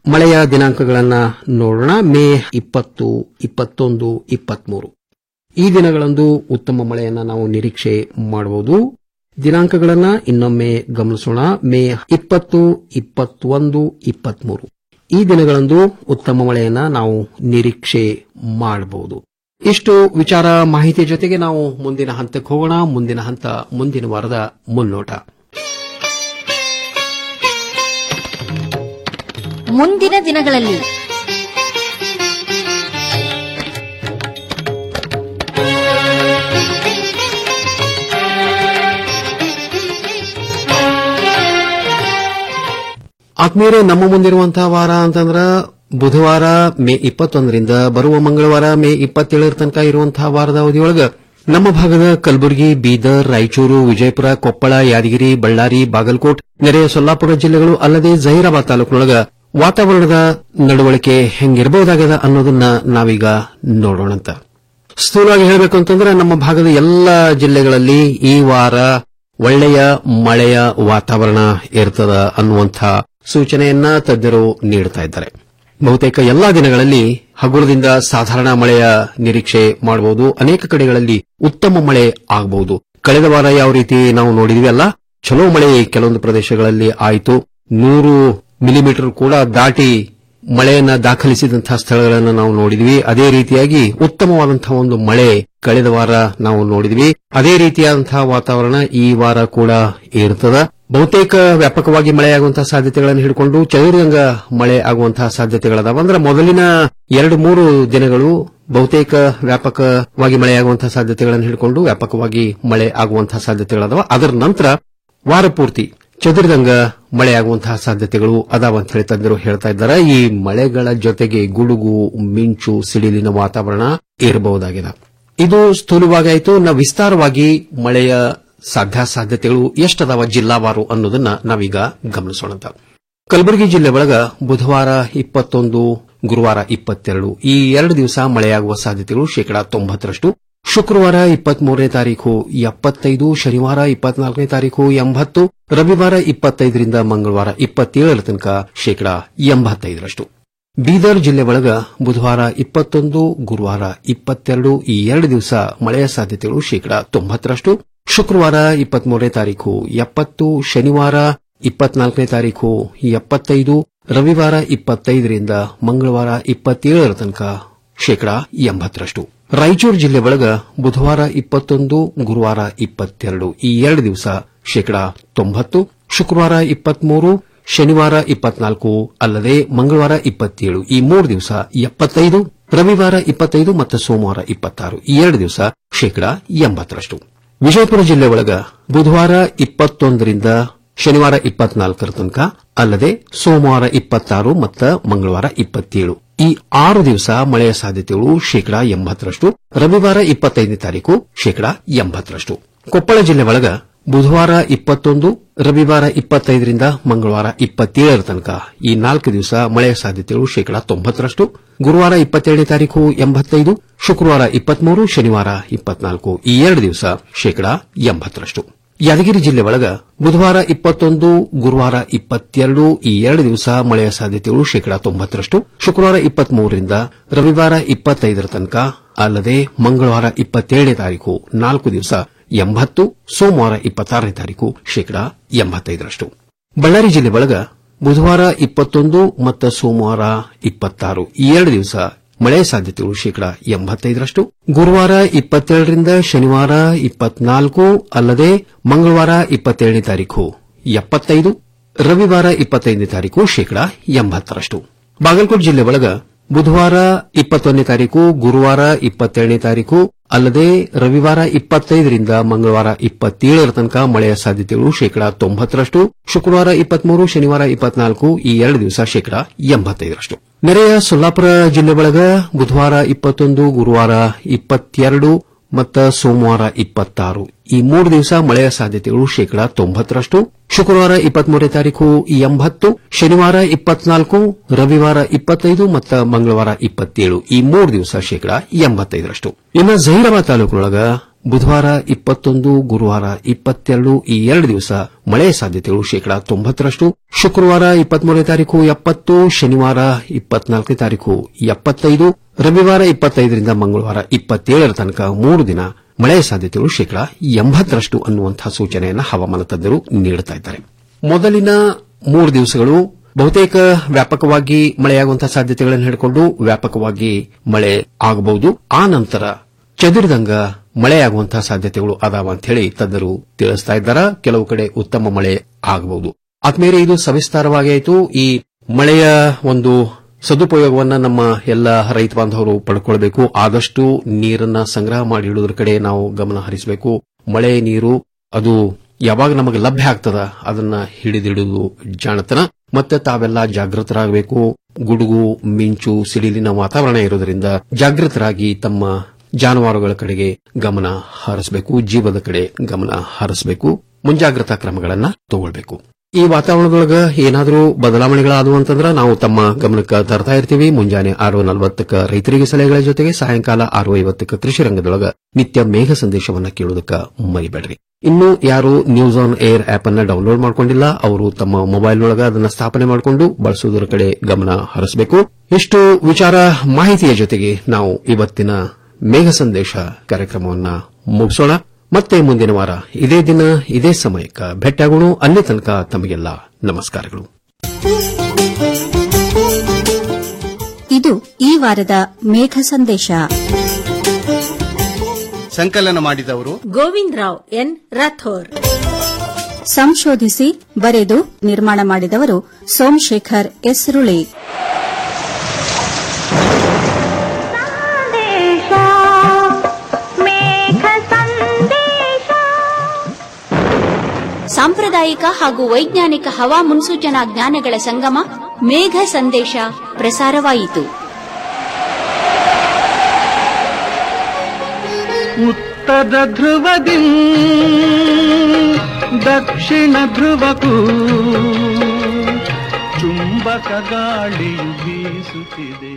Speaker 13: ಮಳೆಯ ದಿನಾಂಕಗಳನ್ನ ನೋಡೋಣ ಮೇ ಇಪ್ಪತ್ತು ಇಪ್ಪತ್ತೊಂದು ಇಪ್ಪತ್ಮೂರು ಈ ದಿನಗಳಂದು ಉತ್ತಮ ಮಳೆಯನ್ನ ನಾವು ನಿರೀಕ್ಷೆ ಮಾಡಬಹುದು ದಿನಾಂಕಗಳನ್ನ ಇನ್ನೊಮ್ಮೆ ಗಮನಿಸೋಣ ಮೇ ಇಪ್ಪತ್ತು ಇಪ್ಪತ್ತೊಂದು ಇಪ್ಪತ್ಮೂರು ಈ ದಿನಗಳಂದು ಉತ್ತಮ ಮಳೆಯನ್ನ ನಾವು ನಿರೀಕ್ಷೆ ಮಾಡಬಹುದು ಇಷ್ಟು ವಿಚಾರ ಮಾಹಿತಿ ಜೊತೆಗೆ ನಾವು ಮುಂದಿನ ಹಂತಕ್ಕೆ ಹೋಗೋಣ ಮುಂದಿನ ಹಂತ ಮುಂದಿನ ವಾರದ ಮುನ್ನೋಟ
Speaker 14: ಮುಂದಿನ ದಿನಗಳಲ್ಲಿ
Speaker 13: ಆತ್ಮೀಯರೇ ನಮ್ಮ ಮುಂದಿರುವಂತಹ ವಾರ ಅಂತಂದ್ರ ಬುಧವಾರ ಮೇ ಇಪ್ಪತ್ತೊಂದರಿಂದ ಬರುವ ಮಂಗಳವಾರ ಮೇ ಇಪ್ಪತ್ತೇಳರ ತನಕ ಇರುವಂತಹ ವಾರದ ಅವಧಿಯೊಳಗ ನಮ್ಮ ಭಾಗದ ಕಲಬುರಗಿ ಬೀದರ್ ರಾಯಚೂರು ವಿಜಯಪುರ ಕೊಪ್ಪಳ ಯಾದಗಿರಿ ಬಳ್ಳಾರಿ ಬಾಗಲಕೋಟ್ ನೆರೆಯ ಸೊಲ್ಲಾಪುರ ಜಿಲ್ಲೆಗಳು ಅಲ್ಲದೆ ಜಹೀರಾಬಾದ್ ತಾಲೂಕಿನೊಳಗ ವಾತಾವರಣದ ನಡವಳಿಕೆ ಹೆಂಗಿರಬಹುದಾಗದ ಅನ್ನೋದನ್ನ ನಾವೀಗ ನೋಡೋಣಂತ ಸ್ಥೂಲವಾಗಿ ಹೇಳಬೇಕು ಅಂತಂದ್ರೆ ನಮ್ಮ ಭಾಗದ ಎಲ್ಲ ಜಿಲ್ಲೆಗಳಲ್ಲಿ ಈ ವಾರ ಒಳ್ಳೆಯ ಮಳೆಯ ವಾತಾವರಣ ಇರ್ತದ ಅನ್ನುವಂಥ ಸೂಚನೆಯನ್ನ ತಜ್ಞರು ನೀಡುತ್ತಾ ಇದ್ದಾರೆ ಬಹುತೇಕ ಎಲ್ಲಾ ದಿನಗಳಲ್ಲಿ ಹಗುರದಿಂದ ಸಾಧಾರಣ ಮಳೆಯ ನಿರೀಕ್ಷೆ ಮಾಡಬಹುದು ಅನೇಕ ಕಡೆಗಳಲ್ಲಿ ಉತ್ತಮ ಮಳೆ ಆಗಬಹುದು ಕಳೆದ ವಾರ ಯಾವ ರೀತಿ ನಾವು ನೋಡಿದ್ವಿ ಅಲ್ಲ ಚಲೋ ಮಳೆ ಕೆಲವೊಂದು ಪ್ರದೇಶಗಳಲ್ಲಿ ಆಯಿತು ನೂರು ಮಿಲಿಮೀಟರ್ ಕೂಡ ದಾಟಿ ಮಳೆಯನ್ನ ದಾಖಲಿಸಿದಂತಹ ಸ್ಥಳಗಳನ್ನು ನಾವು ನೋಡಿದ್ವಿ ಅದೇ ರೀತಿಯಾಗಿ ಉತ್ತಮವಾದಂತಹ ಒಂದು ಮಳೆ ಕಳೆದ ವಾರ ನಾವು ನೋಡಿದ್ವಿ ಅದೇ ರೀತಿಯಾದಂತಹ ವಾತಾವರಣ ಈ ವಾರ ಕೂಡ ಇರ್ತದ ಬಹುತೇಕ ವ್ಯಾಪಕವಾಗಿ ಮಳೆಯಾಗುವಂತಹ ಸಾಧ್ಯತೆಗಳನ್ನು ಹಿಡ್ಕೊಂಡು ಚದುರಂಗ ಮಳೆ ಆಗುವಂತಹ ಸಾಧ್ಯತೆಗಳದಾವ ಅಂದ್ರೆ ಮೊದಲಿನ ಎರಡು ಮೂರು ದಿನಗಳು ಬಹುತೇಕ ವ್ಯಾಪಕವಾಗಿ ಮಳೆಯಾಗುವಂತಹ ಸಾಧ್ಯತೆಗಳನ್ನು ಹಿಡ್ಕೊಂಡು ವ್ಯಾಪಕವಾಗಿ ಮಳೆ ಆಗುವಂತಹ ಸಾಧ್ಯತೆಗಳದಾವ ಅದರ ನಂತರ ವಾರ ಪೂರ್ತಿ ಚದುರಿದಂಗ ಮಳೆಯಾಗುವಂತಹ ಸಾಧ್ಯತೆಗಳು ಅದಾವ ಅಂತ ಹೇಳಿ ತಜ್ಞರು ಹೇಳ್ತಾ ಇದ್ದಾರೆ ಈ ಮಳೆಗಳ ಜೊತೆಗೆ ಗುಡುಗು ಮಿಂಚು ಸಿಡಿಲಿನ ವಾತಾವರಣ ಇರಬಹುದಾಗಿದೆ ಇದು ಸ್ಥೂಲವಾಗಿ ಆಯಿತು ನಾವು ವಿಸ್ತಾರವಾಗಿ ಮಳೆಯ ಸಾಧ್ಯಾಸಾಧ್ಯತೆಗಳು ಎಷ್ಟದಾವ ಜಿಲ್ಲಾವಾರು ಅನ್ನೋದನ್ನ ನಾವೀಗ ಗಮನಿಸೋಣ ಕಲಬುರಗಿ ಜಿಲ್ಲೆ ಒಳಗ ಬುಧವಾರ ಇಪ್ಪತ್ತೊಂದು ಗುರುವಾರ ಇಪ್ಪತ್ತೆರಡು ಈ ಎರಡು ದಿವಸ ಮಳೆಯಾಗುವ ಸಾಧ್ಯತೆಗಳು ಶೇಕಡಾ ತೊಂಬತ್ತರಷ್ಟು ಶುಕ್ರವಾರ ಇಪ್ಪತ್ಮೂರನೇ ತಾರೀಕು ಎಪ್ಪತ್ತೈದು ಶನಿವಾರ ಇಪ್ಪತ್ನಾಲ್ಕನೇ ತಾರೀಕು ಎಂಬತ್ತು ರವಿವಾರ ಇಪ್ಪತ್ತೈದರಿಂದ ಮಂಗಳವಾರ ಇಪ್ಪತ್ತೇಳರ ತನಕ ಶೇಕಡಾ ಎಂಬತ್ತೈದರಷ್ಟು ಬೀದರ್ ಜಿಲ್ಲೆ ಒಳಗ ಬುಧವಾರ ಇಪ್ಪತ್ತೊಂದು ಗುರುವಾರ ಇಪ್ಪತ್ತೆರಡು ಈ ಎರಡು ದಿವಸ ಮಳೆಯ ಸಾಧ್ಯತೆಗಳು ಶೇಕಡಾ ತೊಂಬತ್ತರಷ್ಟು ಶುಕ್ರವಾರ ಇಪ್ಪತ್ಮೂರನೇ ತಾರೀಕು ಎಪ್ಪತ್ತು ಶನಿವಾರ ಇಪ್ಪತ್ನಾಲ್ಕನೇ ತಾರೀಕು ಎಪ್ಪತ್ತೈದು ರವಿವಾರ ಇಪ್ಪತ್ತೈದರಿಂದ ಮಂಗಳವಾರ ಇಪ್ಪತ್ತೇಳರ ತನಕ ಶೇಕಡಾ ಎಂಬತ್ತರಷ್ಟು ರಾಯಚೂರು ಜಿಲ್ಲೆ ಒಳಗ ಬುಧವಾರ ಇಪ್ಪತ್ತೊಂದು ಗುರುವಾರ ಇಪ್ಪತ್ತೆರಡು ಈ ಎರಡು ದಿವಸ ಶೇಕಡಾ ತೊಂಬತ್ತು ಶುಕ್ರವಾರ ಇಪ್ಪತ್ಮೂರು ಶನಿವಾರ ಇಪ್ಪತ್ನಾಲ್ಕು ಅಲ್ಲದೆ ಮಂಗಳವಾರ ಇಪ್ಪತ್ತೇಳು ಈ ಮೂರು ದಿವಸ ಎಪ್ಪತ್ತೈದು ರವಿವಾರ ಇಪ್ಪತ್ತೈದು ಮತ್ತು ಸೋಮವಾರ ಇಪ್ಪತ್ತಾರು ಈ ಎರಡು ದಿವಸ ಶೇಕಡಾ ಎಂಬತ್ತರಷ್ಟು ವಿಜಯಪುರ ಜಿಲ್ಲೆ ಒಳಗ ಬುಧವಾರ ಇಪ್ಪತ್ತೊಂದರಿಂದ ಶನಿವಾರ ಇಪ್ಪತ್ನಾಲ್ಕರ ತನಕ ಅಲ್ಲದೆ ಸೋಮವಾರ ಇಪ್ಪತ್ತಾರು ಮತ್ತು ಮಂಗಳವಾರ ಇಪ್ಪತ್ತೇಳು ಈ ಆರು ದಿವಸ ಮಳೆಯ ಸಾಧ್ಯತೆಗಳು ಶೇಕಡಾ ಎಂಬತ್ತರಷ್ಟು ರವಿವಾರ ಇಪ್ಪತ್ತೈದನೇ ತಾರೀಕು ಶೇಕಡಾ ಎಂಬತ್ತರಷ್ಟು ಕೊಪ್ಪಳ ಜಿಲ್ಲೆ ಒಳಗ ಬುಧವಾರ ಇಪ್ಪತ್ತೊಂದು ರವಿವಾರ ಇಪ್ಪತ್ತೈದರಿಂದ ಮಂಗಳವಾರ ಇಪ್ಪತ್ತೇಳರ ತನಕ ಈ ನಾಲ್ಕು ದಿವಸ ಮಳೆಯ ಸಾಧ್ಯತೆಗಳು ಶೇಕಡಾ ತೊಂಬತ್ತರಷ್ಟು ಗುರುವಾರ ಇಪ್ಪತ್ತೇಳನೇ ತಾರೀಕು ಎಂಬತ್ತೈದು ಶುಕ್ರವಾರ ಇಪ್ಪತ್ಮೂರು ಶನಿವಾರ ಇಪ್ಪತ್ನಾಲ್ಕು ಈ ಎರಡು ದಿವಸ ಶೇಕಡಾ ಎಂಬತ್ತರಷ್ಟು ಯಾದಗಿರಿ ಜಿಲ್ಲೆ ಒಳಗ ಬುಧವಾರ ಇಪ್ಪತ್ತೊಂದು ಗುರುವಾರ ಇಪ್ಪತ್ತೆರಡು ಈ ಎರಡು ದಿವಸ ಮಳೆಯ ಸಾಧ್ಯತೆಗಳು ಶೇಕಡಾ ತೊಂಬತ್ತರಷ್ಟು ಶುಕ್ರವಾರ ಇಪ್ಪತ್ಮೂರರಿಂದ ರವಿವಾರ ಇಪ್ಪತ್ತೈದರ ತನಕ ಅಲ್ಲದೆ ಮಂಗಳವಾರ ಇಪ್ಪತ್ತೇಳನೇ ತಾರೀಕು ನಾಲ್ಕು ದಿವಸ ಎಂಬತ್ತು ಸೋಮವಾರ ಇಪ್ಪತ್ತಾರನೇ ತಾರೀಕು ಶೇಕಡಾ ಎಂಬತ್ತೈದರಷ್ಟು ಬಳ್ಳಾರಿ ಜಿಲ್ಲೆ ಒಳಗ ಬುಧವಾರ ಇಪ್ಪತ್ತೊಂದು ಮತ್ತು ಸೋಮವಾರ ಇಪ್ಪತ್ತಾರು ಈ ಎರಡು ದಿವಸ ಮಳೆ ಸಾಧ್ಯತೆಗಳು ಶೇಕಡಾ ಎಂಬತ್ತೈದರಷ್ಟು ಗುರುವಾರ ಇಪ್ಪತ್ತೇಳರಿಂದ ಶನಿವಾರ ಇಪ್ಪತ್ನಾಲ್ಕು ಅಲ್ಲದೆ ಮಂಗಳವಾರ ಇಪ್ಪತ್ತೇಳನೇ ತಾರೀಕು ಎಪ್ಪತ್ತೈದು ರವಿವಾರ ಇಪ್ಪತ್ತೈದನೇ ತಾರೀಕು ಶೇಕಡಾ ಎಂಬತ್ತರಷ್ಟು ಬಾಗಲಕೋಟೆ ಜಿಲ್ಲೆ ಒಳಗ ಬುಧವಾರ ಇಪ್ಪತ್ತೊಂದನೇ ತಾರೀಕು ಗುರುವಾರ ಇಪ್ಪತ್ತೇಳನೇ ತಾರೀಕು ಅಲ್ಲದೆ ರವಿವಾರ ಇಪ್ಪತ್ತೈದರಿಂದ ಮಂಗಳವಾರ ಇಪ್ಪತ್ತೇಳರ ತನಕ ಮಳೆಯ ಸಾಧ್ಯತೆಗಳು ಶೇಕಡಾ ತೊಂಬತ್ತರಷ್ಟು ಶುಕ್ರವಾರ ಇಪ್ಪತ್ಮೂರು ಶನಿವಾರ ಇಪ್ಪತ್ನಾಲ್ಕು ಈ ಎರಡು ದಿವಸ ಶೇಕಡಾ ಎಂಬತ್ತೈದರಷ್ಟು ನೆರೆಯ ಸೊಲ್ಲಾಪುರ ಜಿಲ್ಲೆ ಒಳಗ ಬುಧವಾರ ಇಪ್ಪತ್ತೊಂದು ಗುರುವಾರ ಇಪ್ಪತ್ತೆರಡು ಮತ್ತು ಸೋಮವಾರ ಇಪ್ಪತ್ತಾರು ಈ ಮೂರು ದಿವಸ ಮಳೆಯ ಸಾಧ್ಯತೆಗಳು ಶೇಕಡಾ ತೊಂಬತ್ತರಷ್ಟು ಶುಕ್ರವಾರ ಇಪ್ಪತ್ಮೂರನೇ ತಾರೀಕು ಎಂಬತ್ತು ಶನಿವಾರ ಇಪ್ಪತ್ನಾಲ್ಕು ರವಿವಾರ ಇಪ್ಪತ್ತೈದು ಮತ್ತು ಮಂಗಳವಾರ ಇಪ್ಪತ್ತೇಳು ಈ ಮೂರು ದಿವಸ ಶೇಕಡಾ ಎಂಬತ್ತೈದರಷ್ಟು ಇನ್ನು ಜಹೀರಾಬಾದ್ ತಾಲೂಕಿನೊಳಗ ಬುಧವಾರ ಇಪ್ಪತ್ತೊಂದು ಗುರುವಾರ ಇಪ್ಪತ್ತೆರಡು ಈ ಎರಡು ದಿವಸ ಮಳೆಯ ಸಾಧ್ಯತೆಗಳು ಶೇಕಡಾ ತೊಂಬತ್ತರಷ್ಟು ಶುಕ್ರವಾರ ಇಪ್ಪತ್ಮೂರನೇ ತಾರೀಕು ಎಪ್ಪತ್ತು ಶನಿವಾರ ಇಪ್ಪತ್ನಾಲ್ಕನೇ ತಾರೀಕು ಎಪ್ಪತ್ತೈದು ರವಿವಾರ ಇಪ್ಪತ್ತೈದರಿಂದ ಮಂಗಳವಾರ ಇಪ್ಪತ್ತೇಳರ ತನಕ ಮೂರು ದಿನ ಮಳೆಯ ಸಾಧ್ಯತೆಗಳು ಶೇಕಡಾ ಎಂಬತ್ತರಷ್ಟು ಅನ್ನುವಂತಹ ಸೂಚನೆಯನ್ನು ಹವಾಮಾನ ತಜ್ಞರು ನೀಡುತ್ತಾ ಇದ್ದಾರೆ ಮೊದಲಿನ ಮೂರು ದಿವಸಗಳು ಬಹುತೇಕ ವ್ಯಾಪಕವಾಗಿ ಮಳೆಯಾಗುವಂತಹ ಸಾಧ್ಯತೆಗಳನ್ನು ಹಿಡಿಕೊಂಡು ವ್ಯಾಪಕವಾಗಿ ಮಳೆ ಆಗಬಹುದು ಆ ನಂತರ ಚದುರಿದಂಗ ಮಳೆಯಾಗುವಂತಹ ಸಾಧ್ಯತೆಗಳು ಅದಾವ ಅಂತ ಹೇಳಿ ತಜ್ಞರು ತಿಳಿಸ್ತಾ ಇದ್ದಾರೆ ಕೆಲವು ಕಡೆ ಉತ್ತಮ ಮಳೆ ಆಗಬಹುದು ಆದ್ಮೇಲೆ ಇದು ಸವಿಸ್ತಾರವಾಗಿ ಆಯಿತು ಈ ಮಳೆಯ ಒಂದು ಸದುಪಯೋಗವನ್ನ ನಮ್ಮ ಎಲ್ಲ ರೈತ ಬಾಂಧವರು ಪಡ್ಕೊಳ್ಬೇಕು ಆದಷ್ಟು ನೀರನ್ನ ಸಂಗ್ರಹ ಮಾಡಿ ಇಡುವುದರ ಕಡೆ ನಾವು ಗಮನ ಹರಿಸಬೇಕು ಮಳೆ ನೀರು ಅದು ಯಾವಾಗ ನಮಗೆ ಲಭ್ಯ ಆಗ್ತದ ಅದನ್ನ ಹಿಡಿದಿಡುವುದು ಜಾಣತನ ಮತ್ತೆ ತಾವೆಲ್ಲ ಜಾಗೃತರಾಗಬೇಕು ಗುಡುಗು ಮಿಂಚು ಸಿಡಿಲಿನ ವಾತಾವರಣ ಇರೋದ್ರಿಂದ ಜಾಗೃತರಾಗಿ ತಮ್ಮ ಜಾನುವಾರುಗಳ ಕಡೆಗೆ ಗಮನ ಹರಿಸಬೇಕು ಜೀವದ ಕಡೆ ಗಮನ ಹರಿಸಬೇಕು ಮುಂಜಾಗ್ರತಾ ಕ್ರಮಗಳನ್ನ ತಗೊಳ್ಬೇಕು ಈ ವಾತಾವರಣದೊಳಗ ಏನಾದರೂ ಬದಲಾವಣೆಗಳಾದವು ಅಂತಂದ್ರೆ ನಾವು ತಮ್ಮ ಗಮನಕ್ಕೆ ತರ್ತಾ ಇರ್ತೀವಿ ಮುಂಜಾನೆ ಆರು ನಲವತ್ತಕ್ಕ ರೈತರಿಗೆ ಸಲಹೆಗಳ ಜೊತೆಗೆ ಸಾಯಂಕಾಲ ಆರು ಐವತ್ತಕ್ಕ ಕೃಷಿ ರಂಗದೊಳಗ ನಿತ್ಯ ಮೇಘ ಸಂದೇಶವನ್ನ ಕೇಳೋದಕ್ಕ ಮರಿಬೇಡ್ರಿ ಇನ್ನು ಯಾರು ನ್ಯೂಸ್ ಆನ್ ಏರ್ ಆಪ್ ಅನ್ನ ಡೌನ್ಲೋಡ್ ಮಾಡ್ಕೊಂಡಿಲ್ಲ ಅವರು ತಮ್ಮ ಮೊಬೈಲ್ ಒಳಗ ಅದನ್ನ ಸ್ಥಾಪನೆ ಮಾಡಿಕೊಂಡು ಬಳಸುವುದರ ಕಡೆ ಗಮನ ಹರಿಸಬೇಕು ಇಷ್ಟು ವಿಚಾರ ಮಾಹಿತಿಯ ಜೊತೆಗೆ ನಾವು ಇವತ್ತಿನ ಮೇಘ ಸಂದೇಶ ಕಾರ್ಯಕ್ರಮವನ್ನ ಮುಗಿಸೋಣ ಮತ್ತೆ ಮುಂದಿನ ವಾರ ಇದೇ ದಿನ ಇದೇ ಸಮಯಕ್ಕೆ ಭೇಟಿಯಾಗೋಣ ಅಲ್ಲಿ ತನಕ ತಮಗೆಲ್ಲ ನಮಸ್ಕಾರಗಳು
Speaker 14: ಇದು ಈ ವಾರದ ಮೇಘ ಸಂದೇಶ
Speaker 15: ಸಂಕಲನ ಮಾಡಿದವರು
Speaker 14: ಗೋವಿಂದ್ ರಾವ್ ಎನ್ ರಾಥೋರ್ ಸಂಶೋಧಿಸಿ ಬರೆದು ನಿರ್ಮಾಣ ಮಾಡಿದವರು ಸೋಮಶೇಖರ್ ಎಸ್ರುಳಿ
Speaker 12: ಸಾಂಪ್ರದಾಯಿಕ ಹಾಗೂ ವೈಜ್ಞಾನಿಕ ಹವಾ ಮುನ್ಸೂಚನಾ ಜ್ಞಾನಗಳ ಸಂಗಮ ಮೇಘ ಸಂದೇಶ ಪ್ರಸಾರವಾಯಿತು
Speaker 3: ಉತ್ತರ ಧ್ರುವದಿ ದಕ್ಷಿಣ ಧ್ರುವಕ್ಕೂ ಚುಂಬಕ ಗಾಳಿಯು ಬೀಸುತ್ತಿದೆ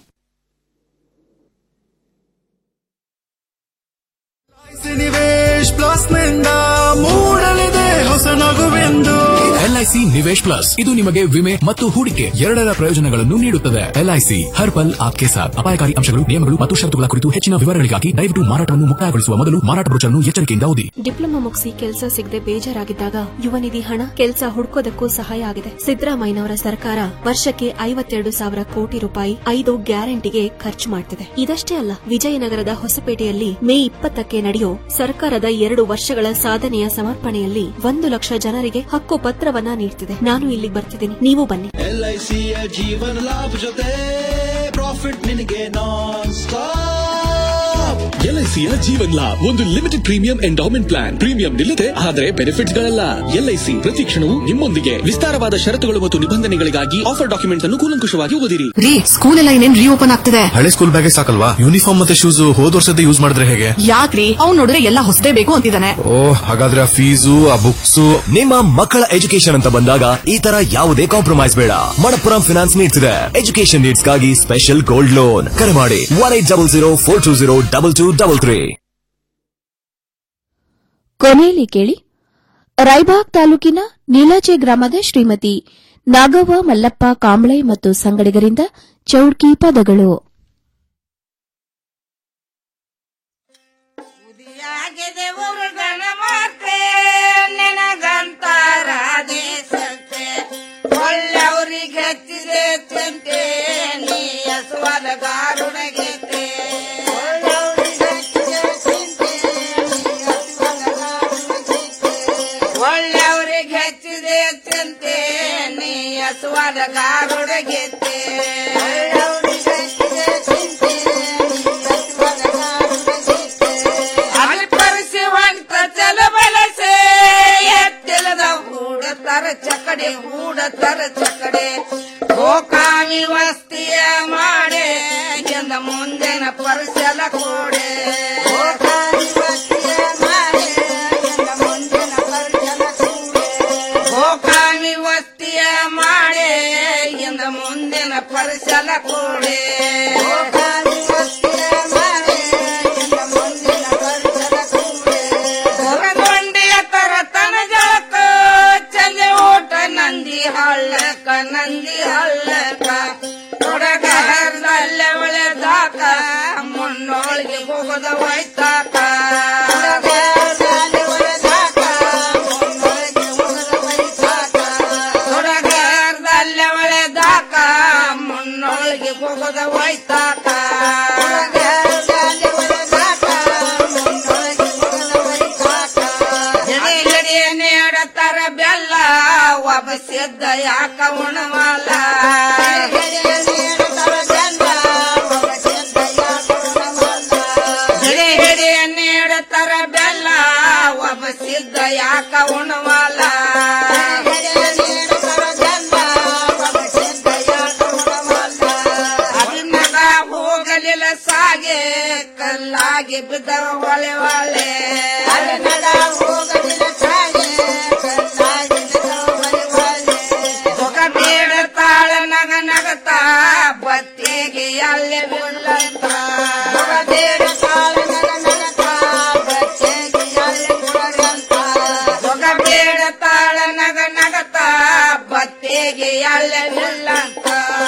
Speaker 7: ನಿವೇಶ್ ಪ್ಲಸ್ ನಿಂದ ಮೂಡಲಿದೆ ಹೊಸ ನಗುವೆಂದು
Speaker 8: ಎಲ್ಐಸಿ ನಿವೇಶ್ ಪ್ಲಸ್ ಇದು ನಿಮಗೆ ವಿಮೆ ಮತ್ತು ಹೂಡಿಕೆ ಎರಡರ ಪ್ರಯೋಜನಗಳನ್ನು ನೀಡುತ್ತದೆ ಎಲ್ಐಸಿ ಹರ್ ಪಲ್ ಆಪ್ಕೆ ಸಾಥ್ ಅಪಾಯಕಾರಿ ಅಂಶಗಳು ನಿಯಮಗಳು ಮತ್ತು ಷರತ್ತುಗಳ ಕುರಿತು ಹೆಚ್ಚಿನ ವಿವರಗಳಿಗಾಗಿ ದಯವಿಟ್ಟು ಮಾರಾಟವನ್ನು ಮುಕ್ತಾಯಗೊಳಿಸುವ ಮೊದಲು ಮಾರಾಟ ಬ್ರೋಚರ್ನ್ನು ಎಚ್ಚರಿಕೆಯಿಂದ ಓದಿ
Speaker 16: ಡಿಪ್ಲೊಮಾ ಮುಗಿಸಿ ಕೆಲಸ ಸಿಗದೆ ಬೇಜಾರಾಗಿದ್ದಾಗ ಯುವ ನಿಧಿ ಹಣ ಕೆಲಸ ಹುಡ್ಕೋದಕ್ಕೂ ಸಹಾಯ ಆಗಿದೆ ಸಿದ್ದರಾಮಯ್ಯನವರ ಸರ್ಕಾರ ವರ್ಷಕ್ಕೆ ಐವತ್ತೆರಡು ಸಾವಿರ ಕೋಟಿ ರೂಪಾಯಿ ಐದು ಗ್ಯಾರಂಟಿಗೆ ಖರ್ಚು ಮಾಡ್ತಿದೆ ಇದಷ್ಟೇ ಅಲ್ಲ ವಿಜಯನಗರದ ಹೊಸಪೇಟೆಯಲ್ಲಿ ಮೇ ಇಪ್ಪತ್ತಕ್ಕೆ ನಡೆಯೋ ಸರ್ಕಾರದ ಎರಡು ವರ್ಷಗಳ ಸಾಧನೆಯ ಸಮರ್ಪಣೆಯಲ್ಲಿ ಒಂದು ಲಕ್ಷ ಜನರಿಗೆ ಹಕ್ಕು ಪತ್ರವನ್ನ ನೀಡ್ತಿದೆ ನಾನು ಇಲ್ಲಿಗೆ ಬರ್ತಿದ್ದೀನಿ ನೀವು ಬನ್ನಿ
Speaker 17: ಎಲ್ಐಸಿಯ ಜೀವನ ಲಾಭ ಜೊತೆ ಪ್ರಾಫಿಟ್ ನಿನಗೆ ನಾನ್ ಸ್ಟಾಪ್
Speaker 18: ಎಲ್ಐಸಿಯ ಜೀವನ್ ಲಾಭ್ ಒಂದು limited premium endowment plan premium ನಿಲ್ಲದೆ ಆದರೆ ಬೆನಿಫಿಟ್ಸ್ ಗಳಲ್ಲ ಎಲ್ಐಸಿ ಪ್ರತಿ ಕ್ಷಣವೂ ನಿಮ್ಮೊಂದಿಗೆ ವಿಸ್ತಾರವಾದ ಷರತ್ತುಗಳು ಮತ್ತು ನಿಬಂಧನೆಗಳಿಗಾಗಿ ಆಫರ್ ಡಾಕ್ಯುಮೆಂಟ್ಸ್ ಅನ್ನು ಕೂಲಂಕುಷವಾಗಿ ಓದಿರಿ
Speaker 6: ರೀ ಸ್ಕೂಲ್ ಎಲ್ಲ ಇನ್ನೇನ್ ರೀಓಪನ್ ಆಗ್ತಿದೆ
Speaker 7: ಹಳೆ ಸ್ಕೂಲ್ ಬ್ಯಾಗೆ ಸಾಕಲ್ವಾ ಯೂನಿಫಾರ್ಮ್ ಮತ್ತೆ ಶೂಸ್ ಹೋದ್ ವರ್ಷದ ಯೂಸ್ ಮಾಡಿದ್ರೆ ಹೇಗೆ
Speaker 6: ಯಾಕ್ರಿ ಅವ್ನು ನೋಡಿದ್ರೆ ಎಲ್ಲ ಹೊಸದೇ ಬೇಕು ಅಂತಿದ್ದಾನೆ
Speaker 7: ಓ ಹಾಗಾದ್ರೆ ಆ ಫೀಸು ಆ ಬುಕ್ಸ್
Speaker 8: ನಿಮ್ಮ ಮಕ್ಕಳ ಎಜುಕೇಶನ್ ಅಂತ ಬಂದಾಗ ಈ ತರ ಯಾವುದೇ ಕಾಂಪ್ರಮೈಸ್ ಬೇಡ ಮಣಪ್ಪುರಂ ಫಿನಾನ್ಸ್ ನೀಡ್ತಿದೆ ಎಜುಕೇಶನ್ ನೀಡ್ಸ್ಗಾಗಿ ಸ್ಪೆಷಲ್ ಗೋಲ್ಡ್ ಲೋನ್ ಕರೆ ಮಾಡಿ one eight double zero four two zero double two double three
Speaker 1: ಕೊನೆಯಲ್ಲಿ ಕೇಳಿ ರಾಯಬಾಗ್ ತಾಲೂಕಿನ ನೀಲಾಚೆ ಗ್ರಾಮದ ಶ್ರೀಮತಿ ನಾಗವ್ವ ಮಲ್ಲಪ್ಪ ಕಾಂಬ್ಳೆ ಮತ್ತು ಸಂಗಡಿಗರಿಂದ ಚೌಡ್ಕಿ ಪದಗಳು
Speaker 19: ನೆನಗಂತಾರ ದೇಶಕ್ಕೆ ಒಳ್ಳೆಯವರಿಗೆ ಹಚ್ಚಿದೆ ಚಂತೆ ನೀ ಹಸುವಾದ ಗಾರುಣಗೆತ್ತೆ ಒಳ್ಳೆಯವರಿಗೆ ಹಚ್ಚಿದೆ ಚಂತೆ ನೀ ಹಸುವಾದ ಗಾರುಣಗೆತ್ತೆ ಅಲ್ಪರಿಸುವಂತ ಚಲಬಲಸೆ ಎತ್ತಿಲ್ಲದ ಹೂಡತರ ಚಕಡೆ ಹೂಡತರ ಚಕಡೆ ಗೋಕಾವಿ ವಸ್ತಿಯ ಮಾಡೆ ಎಂದ ಮುಂದಿನ ಪರಿಸಲ ಕೋಡೆ ಗೋಕಾವಿ ವಸ್ತಿಯ ಮಾಡೆ ಎಂದ ಮುಂದಿನ ಪರಿಸಲ ಕೂಡೆ ಗೋಕಾವಿ ವಸ್ತಿಯ ಮಾಡೆ ಎಂದ ಮುಂದಿನ ಪರಿಸಲ ಕೋಡೆ ಗೋಕಾವಿ ವಸ್ತಿಯ ಮಾಡೆ ಎಂದ ಮುಂದಿನ ಪರಿಸಲ ಮುನ್ನೊಳಗೆ ಹೋಗದ ಹೋಯ್ತಾಕ ಸುಡಗಾರದಲ್ಲೇ ಒಳೆದಾಕ ಮುನ್ನೊಳಗೆ ಹೋಗದ ಹೋಯ್ತಾಕ ಜಡಿ ಜಡಿ ನೀಡತ್ತಾರ ಬೆಲ್ಲ ಒಬ್ಬ ಸಿದ್ಧ ಯಾಕ ಉಣವಲ್ಲ ಜಡಿ ಜಡಿ ನೀಡತ್ತಾರ ಬೆಲ್ಲ ಒಬ್ಬ ಸಿದ್ಧ ಯಾಕ ಉಣವಲ್ಲ ಅದನ್ನಾಗ ಹೋಗಲಿಲ್ಲ ಸಾಗೆ ಕಲ್ಲಾಗಿ ಬಿದ್ದರ ಹೊಳೆ ಹೊಳೆ ಸುಖ ಬೀಳತಾಳ ನಗ ನಗತ ಬತ್ತಿಗೆ ಅಲ್ಲೇ ಬೀಳಂತ ಸುಖ ಬೀಳತಾಳ ನಗ ನಗತ ಬತ್ತಿಗೆ ಅಲ್ಲೇ ಬೀಳಂತ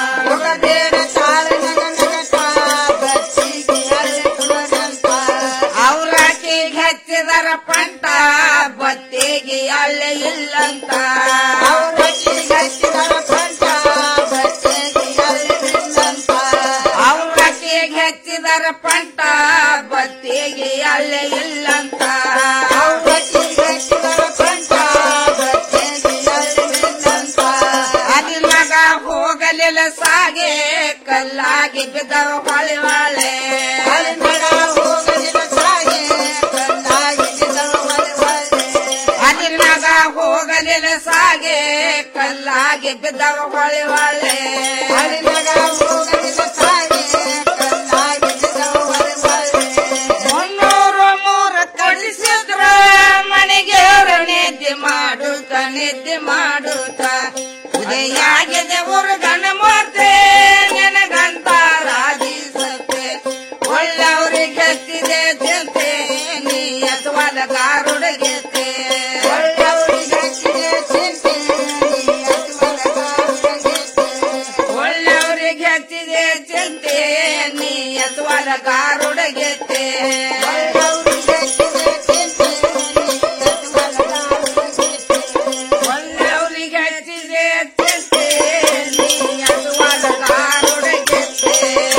Speaker 19: ಅವ್ರಾಕಿ ಹಚ್ಚಿದರ ಪಂಟ ಬತ್ತಿಗೆ ಅಲ್ಲೇ ಇಲ್ಲಂತ ಅವ್ರಾಕಿ ಹಚ್ಚಿದರ ಪಂಟ ಬತ್ತಿಗೆ ಅಲ್ಲೇ ಇಲ್ಲಂತ ಅದಿನಾಗ ಹೋಗಲಿಲ್ಲ ಸಾಗೆ ಕಲ್ಲಾಗಿ ಬಿದ್ದವ ಹೊಳೆ ಹೊಳೆ ಅದಿನಾಗ ಹೋಗಲಿಲ್ಲ ಸಾಗೆ ಕಲ್ಲಾಗಿ ಬಿದ್ದವ ಹೊಳೆ ಹೊಳೆ ಮುನ್ನೂರು ಮೂರು ಕಳಿಸಿದ್ರ ಮನೆಗೆ ನಿದ್ದೆ ಮಾಡುತ್ತ ನಿದ್ದೆ ಮಾಡುತ್ತ ಉದಯಾಗಿದೆ ಉರುಗನ ಮೂರ್ತೆ ನನಗಂತ ರಾಜಿಸತ್ತೆ ಒಳ್ಳವರಿಗೆ ಹತ್ತಿದೆ ಚಿಂತೆ ನೀ ಅಥವಾ ಗಾರುಡಗೆತ್ತೆ ಒಳ್ಳವರಿಗೆ ಹತ್ತಿದೆ ಚಿಂತೆ ನೀ ಅಥವಾ ಗಾರುಡಗೆತ್ತೆ ಒಳ್ಳವರಿಗೆ ಹಚ್ಚಿದೆ ಚಿಂತೆ ನೀ ಅಥವಾ ಗಾರುಡಗೆತ್ತೆ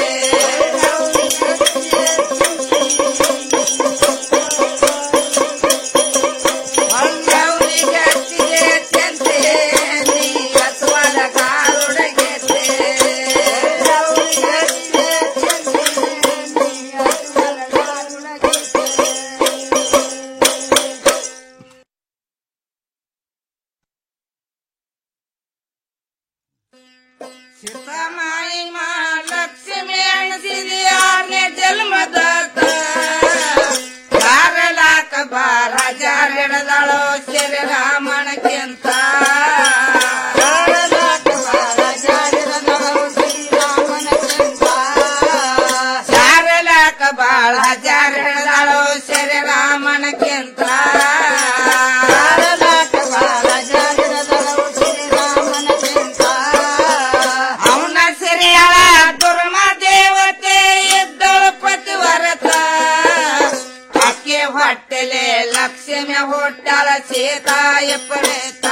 Speaker 19: ಒಳ್ಳವರಿಗೆ ಹಚ್ಚಿದೆ ಚಿಂತೆ ನೀ ಅಥವಾ ಗಾರುಡಗೆತ್ತೆ ಸೀತಾಮಾಯಿ ಮಾ ಲಕ್ಷ್ಮಿ ಅಣಸಿದೆ ಆರನೇ ಜನ್ಮದಾತ ಕಾರಲಾಕ ಬಾ ರಾಜ ಹಿಡದಳೋ ಸೆರೆ ರಾಮಣಕ್ಕಿಂತ ಸಾರಲಾಕ ಬಾಳ ಜಾರ ಹಿಡದಳೋ ಸೆರೆ ರಾಮಣಕ್ಕಿಂತ ಅವನ ಸೆರೆಯಳ ದುರ್ಮ ದೇವತೆ ಇದ್ದಳು ಪತಿವರತ ಅಕ್ಕೆ ಹೊಟ್ಟೆಲೆ ಲಕ್ಷ್ಮಿ ಹೊಟ್ಟಲ ಸೀತಾಯ ಪರೇತ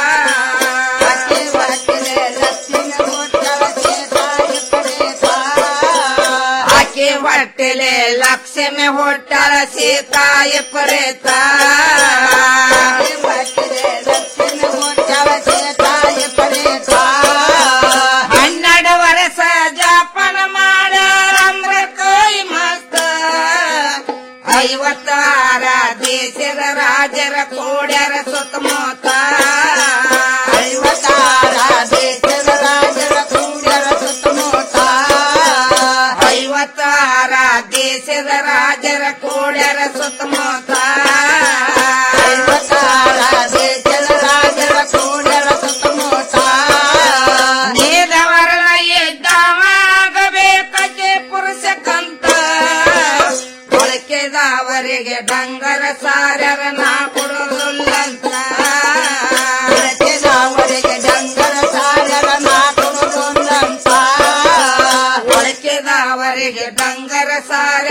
Speaker 19: ಆಕೆ ಹೊಟ್ಟೆಲೆ ಲಕ್ಷ್ಮಿ ಹೊಟ್ಟಲ ಸೀತಾಯ ಪರೇತ ಹನ್ನೆರಡು ವರ್ಷ ಜಾಪನ ಮಾಡ ಅಮ್ರ ಕೋಯಿ ಮಸ್ತ ಐವತ್ತಾರ ದೇಶದ ರಾಜರ ಕೋಡ್ಯರ ಸುತ್ತಮುತ್ತ ಐವತ್ತಾರ ದೇಶದ ರಾಜರ ಕೋಡ್ಯರ ಸುತ್ತಮುತ್ತ ಐವತ್ತಾರ ದೇಶದ ರಾಜರ ಕೋಡ್ಯರ ಸುತ್ತಮುತ್ತ ಐವತ್ತಾರ ದೇಶದ ರಾಜರ ಕೋಡ್ಯರ ಸುತ್ತಮುತ್ತ ನೇದವರನ ಎದ್ದಾಗಬೇಕಕ್ಕೆ ಪುರುಷ ಕಂತ ಮೊಳಕೆದವರಿಗೆ ಡಂಗರ ಸಾರರ ನಾ ಕೊಡೋದಿಲ್ಲಂತ ಮೊಳಕೆದವರಿಗೆ ಡಂಗರ ಸಾರರ ನಾ ಕೊಡೋದಿಲ್ಲಂತ ಮೊಳಕೆದವರಿಗೆ ಡಂಗರ ಸಾರ